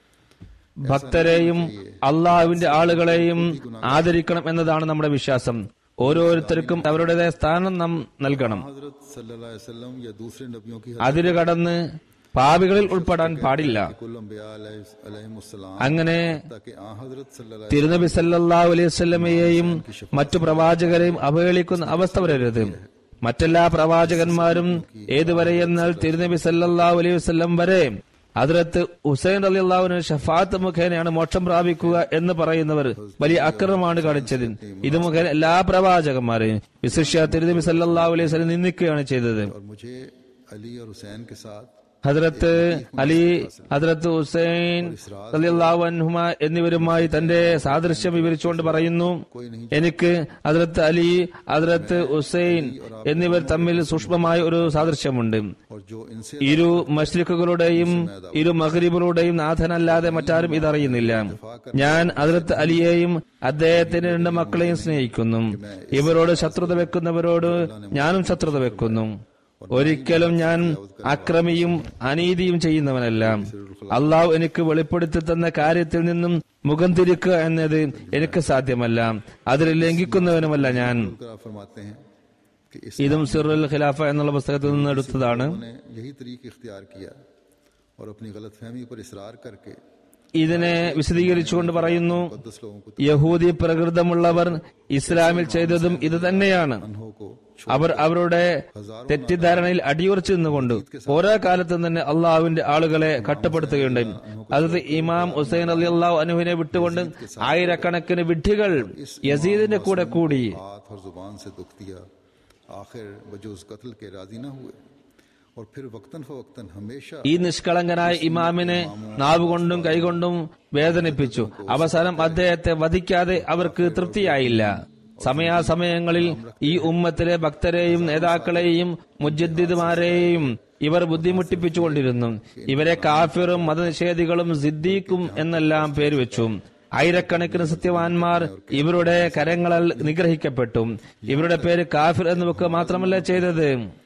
ഭക്തരെയും അള്ളാഹുവിന്റെ ആളുകളെയും ആദരിക്കണം എന്നതാണ് നമ്മുടെ വിശ്വാസം ഓരോരുത്തർക്കും അവരുടേതായ സ്ഥാനം നാം നൽകണം हजरत सल्लल्लाहु अलैहि वसल्लम या दूसरे नबियों की അതിര് കടന്ന് പാപികളിൽ ഉൾപ്പെടാൻ പാടില്ല कुल अंबिया अलैहिस्सलाम അങ്ങനെ ताकि आ हजरत सल्लल्लाहु തിരുനബി സല്ലല്ലാഹു അലൈഹി വസല്ലമയെയും മറ്റു പ്രവാചകരെയും അവഹേളിക്കുന്ന അവസ്ഥ വരരുത് മറ്റെല്ലാ പ്രവാചകന്മാരും ഏതുവരെ എന്നാൽ തിരുനബി സല്ലല്ലാഹു അലൈഹി വസല്ലം വരെ അതിർത്ത് ഹുസൈൻ അലി അള്ളാഹുവിന് ഷഫാത്ത് മുഖേനയാണ് മോക്ഷം പ്രാപിക്കുക എന്ന് പറയുന്നവർ വലിയ അക്രമമാണ് കാണിച്ചത് ഇത് മുഖേന എല്ലാ പ്രവാചകന്മാരെയും വിശിഷ്യ തിരുനബി സല്ലല്ലാഹു അലൈഹി വസല്ലം നിന്ദിക്കുകയാണ് ചെയ്തത് और मुझे अली और हुसैन के साथ ഹദ്രത്ത് അലി ഹദ്രത്ത് ഹുസൈൻ റളിയല്ലാഹു അൻഹുമ എന്നിവരുമായി തന്റെ സാദൃശ്യം വിവരിച്ചുകൊണ്ട് പറയുന്നു എനിക്ക് ഹദ്രത്ത് അലി ഹദ്രത്ത് ഹുസൈൻ എന്നിവർ തമ്മിൽ സൂക്ഷ്മമായ ഒരു സാദൃശ്യമുണ്ട് और जो इनसे ഇരു മഷ്രിഖുകളുടെയും ഇരു മഹരീബുകളുടെയും നാഥനല്ലാതെ മറ്റാരും ഇതറിയുന്നില്ല ഞാൻ അതിർത്ത് അലിയെയും അദ്ദേഹത്തിന്റെ രണ്ട് മക്കളെയും സ്നേഹിക്കുന്നു ഇവരോട് ശത്രുത വെക്കുന്നവരോട് ഞാനും ശത്രുത വെക്കുന്നു ഒരിക്കലും ഞാൻ അക്രമിയും അനീതിയും ചെയ്യുന്നവനല്ല അള്ളാഹു എനിക്ക് വെളിപ്പെടുത്തി തന്ന കാര്യത്തിൽ നിന്നും മുഖം തിരിക്കുക എന്നത് എനിക്ക് സാധ്യമല്ല അതിൽ ലംഘിക്കുന്നവനുമല്ല ഞാൻ करार फरमाते हैं कि इस ഇതും സിറുൽ ഖിലാഫ എന്നുള്ള പുസ്തകത്തിൽ നിന്ന് എടുത്തതാണ് ने यही तरीक इख्तियार किया और अपनी गलत फहमी पर इसरार करके ഇതിനെ വിശദീകരിച്ചുകൊണ്ട് പറയുന്നു दस लोगों को യഹൂദി പ്രകൃതമുള്ളവർ ഇസ്ലാമിൽ ചെയ്തതും ഇത് തന്നെയാണ് तनहों को അവർ അവരുടെ തെറ്റിദ്ധാരണയിൽ അടിയുറച്ചു നിന്നുകൊണ്ട് ഓരോ കാലത്തും തന്നെ അള്ളാഹുവിന്റെ ആളുകളെ കട്ടപ്പെടുത്തുകയുണ്ടായി അത് ഇമാം ഹുസൈൻ അലി അള്ളാഹു അനുവിനെ വിട്ടുകൊണ്ട് ആയിരക്കണക്കിന് വിഡ്ഢികൾ യസീദിന്റെ കൂടെ കൂടി हाथ और जुबान से दुख दिया आखिर वजूज कत्ल के राजी न हुए और फिर वक्तन फवक्तन हमेशा ഈ നിഷ്കളങ്കനായ ഇമാമിനെ നാവുകൊണ്ടും കൈകൊണ്ടും വേദനിപ്പിച്ചു അവസാനം അദ്ദേഹത്തെ വധിക്കാതെ അവർക്ക് തൃപ്തിയായില്ല സമയാസമയങ്ങളിൽ ഈ ഉമ്മത്തിലെ ഭക്തരെയും നേതാക്കളെയും മുജദ്ദിദുമാരെയും ഇവർ ബുദ്ധിമുട്ടിപ്പിച്ചുകൊണ്ടിരുന്നു ഇവരെ കാഫിറും മതനിഷേധികളും സിദ്ദീഖും എന്നെല്ലാം പേര് വെച്ചു ആയിരക്കണക്കിന് സത്യവാൻമാർ ഇവരുടെ കരങ്ങളാൽ നിഗ്രഹിക്കപ്പെട്ടു ഇവരുടെ പേര് കാഫിർ എന്ന് വെക്കുക മാത്രമല്ല ചെയ്തത്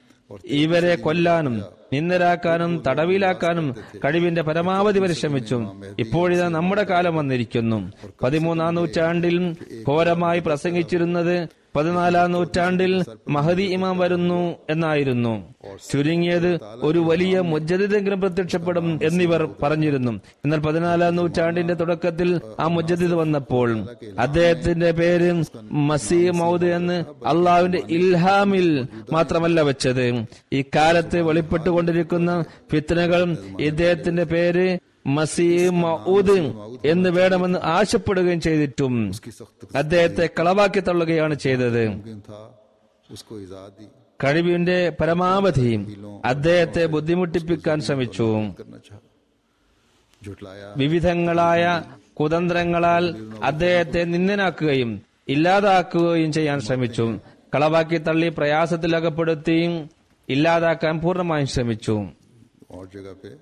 ഇവരെ കൊല്ലാനും നിന്ദരാക്കാനും തടവിലാക്കാനും കഴിവിന്റെ പരമാവധി പരിശ്രമിച്ചു ഇപ്പോഴിതാ നമ്മുടെ കാലം വന്നിരിക്കുന്നു പതിമൂന്നാം നൂറ്റാണ്ടിൽ ഘോരമായി പ്രസംഗിച്ചിരുന്നത് പതിനാലാം നൂറ്റാണ്ടിൽ മഹദി ഇമാം വരുന്നു എന്നായിരുന്നു ചുരുങ്ങിയത് ഒരു വലിയ മുജ്ജദിതെങ്കിലും പ്രത്യക്ഷപ്പെടും എന്നിവർ പറഞ്ഞിരുന്നു എന്നാൽ പതിനാലാം നൂറ്റാണ്ടിന്റെ തുടക്കത്തിൽ ആ മുജ്ജദിദ് വന്നപ്പോൾ അദ്ദേഹത്തിന്റെ പേര് മസീ മൗദ് എന്ന് അള്ളാഹുവിന്റെ ഇൽഹാമിൽ മാത്രമല്ല വെച്ചത് ഇക്കാലത്ത് വെളിപ്പെട്ടുകൊണ്ടിരിക്കുന്ന ഫിത്തനകൾ ഇദ്ദേഹത്തിന്റെ പേര് മസീഹ് മഊദ് എന്ന് വേണമെന്ന് ആശപ്പെടുകയും ചെയ്തിട്ടും उसकी सख्त അദ്ദേഹത്തെ കളവാക്കി തള്ളുകയാണ് ചെയ്തത് मुमकिन था उसको इजाद दी കഴിവിന്റെ പരമാവധി അദ്ദേഹത്തെ ബുദ്ധിമുട്ടിപ്പിക്കാൻ ശ്രമിച്ചു करना चाहा झुटलाया വിവിധങ്ങളായ കുതന്ത്രങ്ങളാൽ അദ്ദേഹത്തെ നിന്ദനാക്കുകയും ഇല്ലാതാക്കുകയും ചെയ്യാൻ ശ്രമിച്ചു കളവാക്കി തള്ളി പ്രയാസത്തിൽ അകപ്പെടുത്തി ഇല്ലാതാക്കാൻ പൂർണ്ണമായും ശ്രമിച്ചു और जगह पे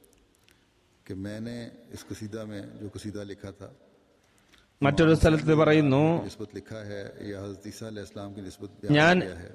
कि मैंने इस कसीदा में जो कसीदा लिखा था മറ്റൊരു സ്ഥലത്ത് പറയുന്നു नस्बत लिखा है या हजरत ईसा अलैहिस्सलाम की नस्बत ഞാൻ बयान किया है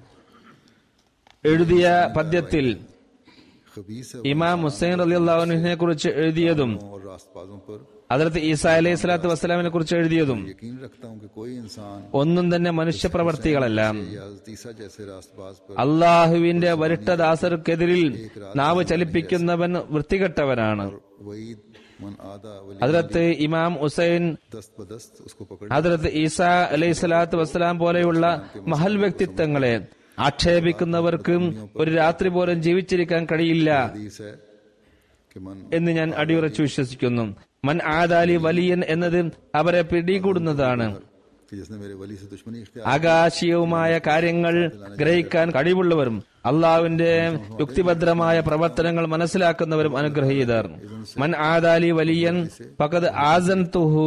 എഴുതിയ പദ്യത്തിൽ खबीस है ഇമാം ഹുസൈൻ അലി അള്ളാഹുവിനെ കുറിച്ച് എഴുതിയതും और रास्तबाजों पर അതിർത്ത് ഈസ അലൈഹി സ്വലാത്തു വസ്സലാമിനെ കുറിച്ച് എഴുതിയതും यकीन रखता हूँ कि कोई इंसान ഒന്നും തന്നെ മനുഷ്യപ്രവർത്തികളല്ല या हजरत ईसा जैसे रास्तबाज पर അള്ളാഹുവിന്റെ വരിട്ടദാസർക്കെതിരിൽ നാവ് ചലിപ്പിക്കുന്നവൻ വൃത്തികെട്ടവനാണ് वईद मन आदा वली അതിലത്ത് ഇമാം ഹുസൈൻ दस्त बदस्त उसको पकड़ ഹദ്രത്ത് ഈസ അലൈഹി സ്വലാത്തു വസ്സലാം പോലെയുള്ള മഹൽ വ്യക്തിത്വങ്ങളെ ആക്ഷേപിക്കുന്നവർക്ക് ഒരു രാത്രി പോലും ജീവിച്ചിരിക്കാൻ കഴിയില്ല हदीस है कि मन എന്ന് ഞാൻ അടിയുറച്ചു വിശ്വസിക്കുന്നു മൻ ആദാലി വലിയൻ എന്നത് അവരെ പിടികൂടുന്നതാണ് कि जिसने मेरे वली से दुश्मनी इख्तियार ആകാശീയവുമായ കാര്യങ്ങൾ ഗ്രഹിക്കാൻ കഴിവുള്ളവരും അള്ളാഹുവിന്റെ യുക്തിഭദ്രമായ പ്രവർത്തനങ്ങൾ മനസ്സിലാക്കുന്നവരും അനുഗ്രഹീതർ മൻ ആദാലി വലിയൻ പകത് ആസൻ തുഹു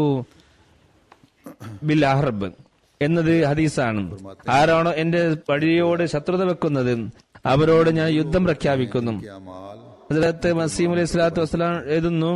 ബിൽ അഹ്റബ് എന്നത് ഹദീസാണ് ആരാണോ എന്റെ വഴിയോട് ശത്രുത വെക്കുന്നത് അവരോട് ഞാൻ യുദ്ധം പ്രഖ്യാപിക്കുന്നു के अमाल ഹസ്രത്ത് മസീം അലൈഹി സ്വലാത്തു വസ്സലാം എഴുതുന്നു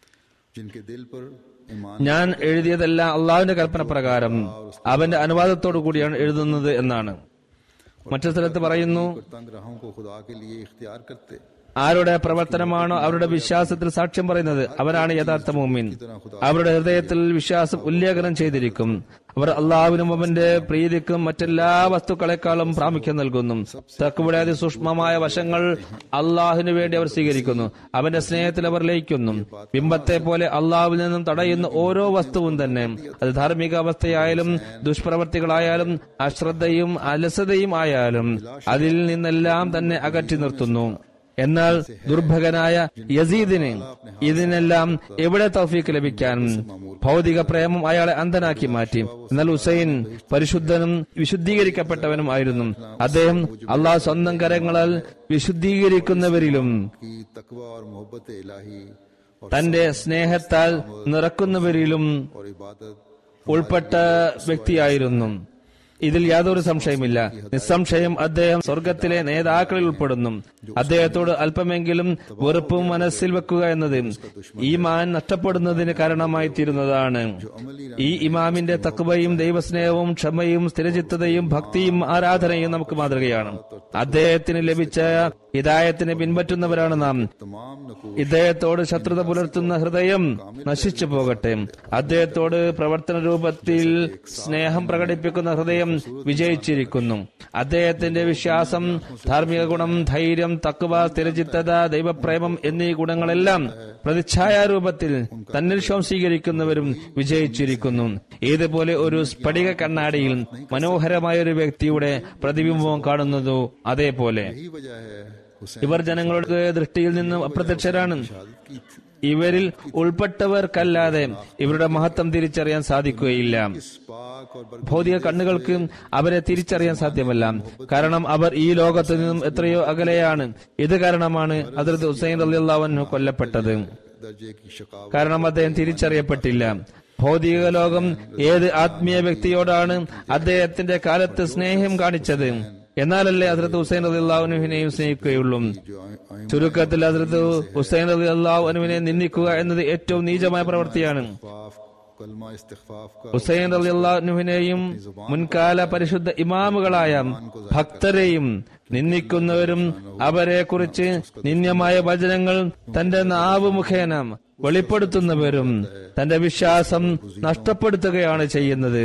जिनके दिल पर ईमान ഞാൻ എഴുതിയതെല്ലാം അള്ളാഹുവിന്റെ കൽപ്പന പ്രകാരം അവന്റെ അനുവാദത്തോടു കൂടിയാണ് എഴുതുന്നത് എന്നാണ് മറ്റു സ്ഥലത്ത് പറയുന്നു तंग राहों को खुदा के लिए इख्तियार करते ആരുടെ പ്രവർത്തനമാണോ അവരുടെ വിശ്വാസത്തിൽ സാക്ഷ്യം പറയുന്നത് അവരാണ് യഥാർത്ഥ മോമിൻ അവരുടെ ഹൃദയത്തിൽ വിശ്വാസം ഉല്ലേഖനം ചെയ്തിരിക്കും അവർ അള്ളാഹുവിനും അവന്റെ പ്രീതിക്കും മറ്റെല്ലാ വസ്തുക്കളെക്കാളും പ്രാമുഖ്യം നൽകുന്നു തക്കുവിടെ അതിസൂക്ഷ്മമായ വശങ്ങൾ അള്ളാഹുവിനു വേണ്ടി അവർ സ്വീകരിക്കുന്നു അവന്റെ സ്നേഹത്തിൽ അവർ ലയിക്കുന്നു ബിംബത്തെ പോലെ അള്ളാഹുവിൽ നിന്നും തടയുന്ന ഓരോ വസ്തുവും തന്നെ അത് ധാർമ്മിക അവസ്ഥയായാലും ദുഷ്പ്രവർത്തികളായാലും അശ്രദ്ധയും അലസതയും ആയാലും അതിൽ നിന്നെല്ലാം തന്നെ അകറ്റി നിർത്തുന്നു എന്നാൽ ദുർഭകനായ യസീദിന് ഇതിനെല്ലാം എവിടെ തൗഫീക്ക് ലഭിക്കാൻ ഭൗതിക പ്രേമം അയാളെ അന്ധനാക്കി മാറ്റി എന്നാൽ ഹുസൈൻ പരിശുദ്ധനും വിശുദ്ധീകരിക്കപ്പെട്ടവനും ആയിരുന്നു അദ്ദേഹം അള്ളാഹ് സ്വന്തം കരങ്ങളാൽ വിശുദ്ധീകരിക്കുന്നവരിലും की तकवा और मोहब्बत इलाही और തന്റെ സ്നേഹത്താൽ നിറക്കുന്നവരിലും और इबादत ഉൾപ്പെട്ട വ്യക്തിയായിരുന്നു ഇതിൽ യാതൊരു സംശയമില്ല നിസ്സംശയം അദ്ദേഹം സ്വർഗത്തിലെ നേതാക്കളിൽ ഉൾപ്പെടുന്നു അദ്ദേഹത്തോട് അല്പമെങ്കിലും വെറുപ്പും മനസ്സിൽ വെക്കുക എന്നത് ഈ മാൻ നഷ്ടപ്പെടുന്നതിന് കാരണമായി തീരുന്നതാണ് ഈ ഇമാമിന്റെ തക്കുവയും ദൈവസ്നേഹവും ക്ഷമയും സ്ഥിരചിത്തതയും ഭക്തിയും ആരാധനയും നമുക്ക് മാതൃകയാണ് അദ്ദേഹത്തിന് ലഭിച്ച ഹിദായത്തിനെ പിൻപറ്റുന്നവരാണ് നാം तमाम नकूश ഇദ്ദേഹത്തോട് ശത്രുത പുലർത്തുന്ന ഹൃദയം നശിച്ചു പോകട്ടെ അദ്ദേഹത്തോട് പ്രവർത്തന രൂപത്തിൽ സ്നേഹം പ്രകടിപ്പിക്കുന്ന ഹൃദയം വിജയിച്ചിരിക്കുന്നു അദ്ദേഹത്തിന്റെ വിശ്വാസം ധാർമ്മിക ഗുണം ധൈര്യം തക്കുവ സ്ഥിരചിത്തത ദൈവപ്രേമം എന്നീ ഗുണങ്ങളെല്ലാം പ്രതിച്ഛായാരൂപത്തിൽ തന്നിൽ സ്വീകരിക്കുന്നവരും വിജയിച്ചിരിക്കുന്നു ഏതുപോലെ ഒരു സ്ഫടിക കണ്ണാടിയിൽ മനോഹരമായ ഒരു വ്യക്തിയുടെ പ്രതിബിംബം കാണുന്നതോ അതേപോലെ यही वजह है हुसैन ഇവർ ജനങ്ങളുടെ ദൃഷ്ടിയിൽ നിന്നും അപ്രത്യക്ഷരാണ് शहादत की थी। ഇവരിൽ ഉൾപ്പെട്ടവർക്കല്ലാതെ ഇവരുടെ മഹത്വം തിരിച്ചറിയാൻ സാധിക്കുകയില്ല इस पाक और बरकत ഭൗതിക കണ്ണുകൾക്ക് അവരെ തിരിച്ചറിയാൻ സാധ്യമല്ല കാരണം അവർ ഈ ലോകത്തു നിന്നും എത്രയോ അകലെയാണ് ഇത് കാരണമാണ് അതിർത്ത് ഹുസൈൻ അള്ളാഹു കൊല്ലപ്പെട്ടത് दर्जे की शकावत കാരണം അദ്ദേഹം തിരിച്ചറിയപ്പെട്ടില്ല ഭൗതിക ലോകം ഏത് ആത്മീയ വ്യക്തിയോടാണ് അദ്ദേഹത്തിന്റെ കാലത്ത് സ്നേഹം കാണിച്ചത് എന്നാലല്ലേ ഹസ്രത്ത് ഹുസൈൻ അലി അള്ളാഹുനുവിനെയും സ്നേഹിക്കുകയുള്ളൂ जो आय- ചുരുക്കത്തിൽ ഹസ്രത്ത് ഹുസൈൻ അലി അള്ളാഹുനുവിനെ നിന്ദിക്കുക എന്നത് ഏറ്റവും നീചമായ പ്രവൃത്തിയാണ് इस्तिग़फ़ाफ़, कलमा इस्तिग़फ़ाफ़ का ഹുസൈൻ അലി അള്ളാഹുനുവിനെയും മുൻകാല പരിശുദ്ധ ഇമാമുകളായ ഭക്തരെയും നിന്ദിക്കുന്നവരും അവരെ കുറിച്ച് നിന്യമായ വചനങ്ങൾ തന്റെ നാവ് മുഖേന വെളിപ്പെടുത്തുന്നവരും തന്റെ വിശ്വാസം നഷ്ടപ്പെടുത്തുകയാണ് ചെയ്യുന്നത്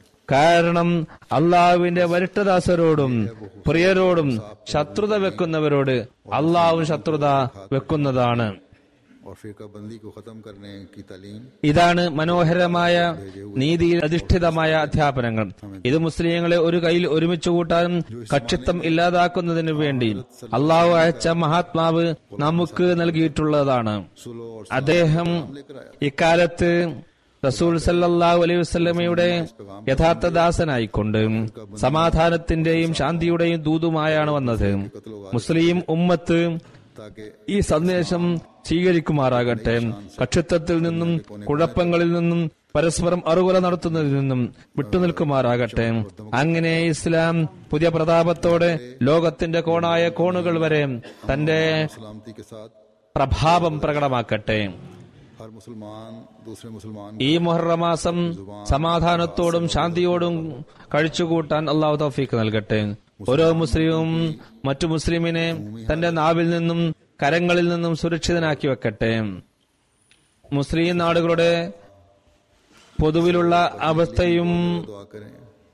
കാരണം അള്ളാഹുവിന്റെ വരിട്ടദാസരോടും പ്രിയരോടും ശത്രുത വെക്കുന്നവരോട് അള്ളാഹു ശത്രുത വെക്കുന്നതാണ് और फिरका बंदी को ख़त्म करने की तालीम ഇതാണ് മനോഹരമായ നീതിയിൽ അധിഷ്ഠിതമായ അധ്യാപനങ്ങൾ ഇത് മുസ്ലിങ്ങളെ ഒരു കയ്യിൽ ഒരുമിച്ച് കൂട്ടാനും കക്ഷിത്വം ഇല്ലാതാക്കുന്നതിനു വേണ്ടി അള്ളാഹു അയച്ച മഹാത്മാവ് നമുക്ക് നൽകിയിട്ടുള്ളതാണ് सुलो और അദ്ദേഹം लेकर आया ഇക്കാലത്ത് റസൂൽ സല്ലല്ലാഹു അലൈഹി വസല്ലമയുടെ യഥാർത്ഥ ദാസനായിക്കൊണ്ട് സമാധാനത്തിന്റെയും ശാന്തിയുടെയും ദൂതുമായാണ് വന്നത് മുസ്ലിം ഉമ്മത്ത് ताकि ഈ സന്ദേശം സ്വീകരിക്കുമാറാകട്ടെ കക്ഷിത്വത്തിൽ നിന്നും കുഴപ്പങ്ങളിൽ നിന്നും പരസ്പരം അറുകൊല നടത്തുന്നതിൽ നിന്നും വിട്ടുനിൽക്കുമാറാകട്ടെ അങ്ങനെ ഇസ്ലാം പുതിയ പ്രതാപത്തോടെ ലോകത്തിന്റെ കോണായ കോണുകൾ വരെ തന്റെ सलामती के साथ പ്രഭാവം പ്രകടമാക്കട്ടെ हर मुसलमान दूसरे मुसलमान ഈ മുഹറ മാസം സമാധാനത്തോടും ശാന്തിയോടും കഴിച്ചുകൂട്ടാൻ അള്ളാഹു തൗഫീക്ക് നൽകട്ടെ ഓരോ മുസ്ലിമും മറ്റു മുസ്ലിമിനെ തന്റെ നാവിൽ നിന്നും കരങ്ങളിൽ നിന്നും സുരക്ഷിതനാക്കി വെക്കട്ടെ മുസ്ലിം നാടുകളുടെ പൊതുവിലുള്ള അവസ്ഥയും दुआ करें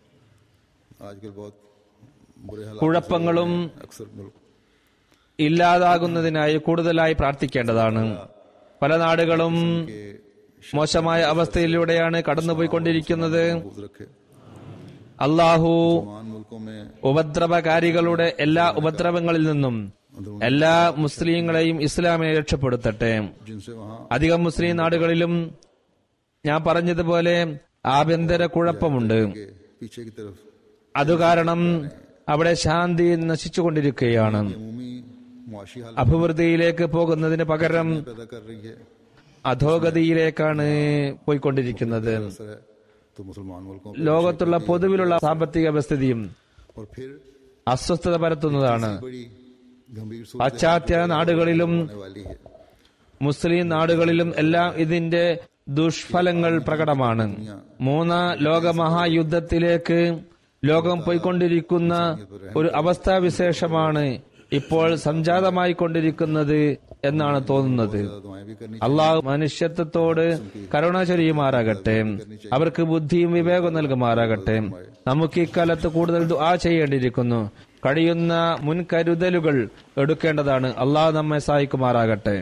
आजकल बहुत बुरे हालात കുഴപ്പങ്ങളും अक्सर मुल्क ഇല്ലാതാകുന്നതിനായി കൂടുതലായി പ്രാർത്ഥിക്കേണ്ടതാണ് പല നാടുകളും മോശമായ അവസ്ഥയിലൂടെയാണ് കടന്നുപോയിക്കൊണ്ടിരിക്കുന്നത് महफूज रखे അള്ളാഹു मान मुल्कों में ഉപദ്രവകാരികളുടെ എല്ലാ ഉപദ്രവങ്ങളിൽ നിന്നും എല്ലാ മുസ്ലിങ്ങളെയും ഇസ്ലാമിനെ രക്ഷപ്പെടുത്തട്ടെ जिनसे वहाँ അധികം മുസ്ലിം നാടുകളിലും ഞാൻ പറഞ്ഞതുപോലെ ആഭ്യന്തര കുഴപ്പമുണ്ട് के पीछे की तरफ അതുകാരണം അവിടെ ശാന്തി നശിച്ചുകൊണ്ടിരിക്കുകയാണ് अमूमी मुआशी हालत അഭിവൃദ്ധിയിലേക്ക് പോകുന്നതിന് പകരം पैदा कर रही है അധോഗതിയിലേക്കാണ് പോയിക്കൊണ്ടിരിക്കുന്നത് असर है तो मुसलमान मुल्कों पर ലോകത്തുള്ള പൊതുവിലുള്ള സാമ്പത്തിക വ്യവസ്ഥിതിയും और फिर അസ്വസ്ഥത പരത്തുന്നതാണ് बड़ी गंभीर सूरत പാശ്ചാത്യ നാടുകളിലും होने वाली है മുസ്ലിം നാടുകളിലും എല്ലാം ഇതിന്റെ ദുഷ്ഫലങ്ങൾ പ്രകടമാണ് മൂന്ന് ലോകമഹായുദ്ധത്തിലേക്ക് ലോകം പോയിക്കൊണ്ടിരിക്കുന്ന ഒരു അവസ്ഥാവിശേഷമാണ് ഇപ്പോൾ സംജാതമായി കൊണ്ടിരിക്കുന്നത് എന്നാണ് തോന്നുന്നത് दुआएं भी करनी അള്ളാഹു മനുഷ്യത്വത്തോട് കരുണ ചൊരിയുമാറാകട്ടെ അവർക്ക് ബുദ്ധിയും വിവേകവും നൽകുമാറാകട്ടെ നമുക്ക് ഇക്കാലത്ത് കൂടുതൽ ദുആ ചെയ്യേണ്ടിയിരിക്കുന്നു കഴിയുന്ന മുൻകരുതലുകൾ എടുക്കേണ്ടതാണ് അള്ളാഹു നമ്മെ സഹായിക്കുമാറാകട്ടെ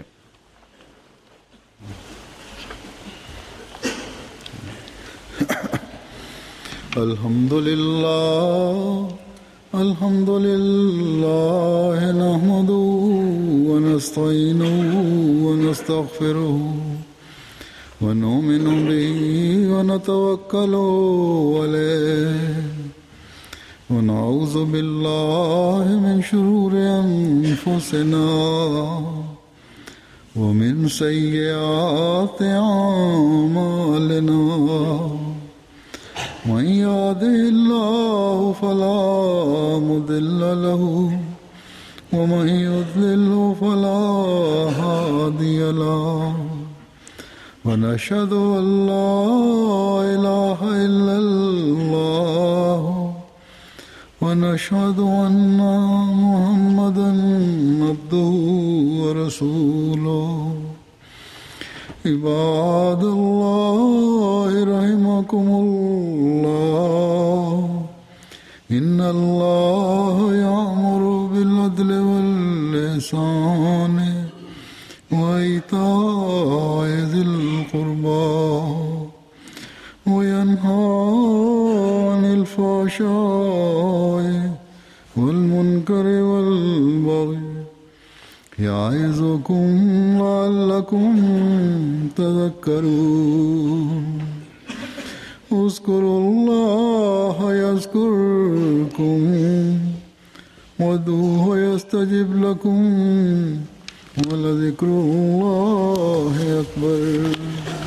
الحمد لله الحمد لله نحمده ونستعينه ونستغفره ونؤمن به ونتوكل عليه ونعوذ بالله من شرور أنفسنا ومن سيئات أعمالنا من يهده الله فلا مضل له ومن يضلل فلا هادي له ونشهد ان لا اله الا الله ونشهد ان محمدا عبده ورسوله عباد الله رحمكم الله إن الله يأمر بالعدل واللسان وإيتاء ذي القربى وينهى عن الفحشاء والمنكر والبغي يعظكم لعلكم تذكرون اذكروا الله يذكركم وادعوه يستجب لكم ولذكر الله أكبر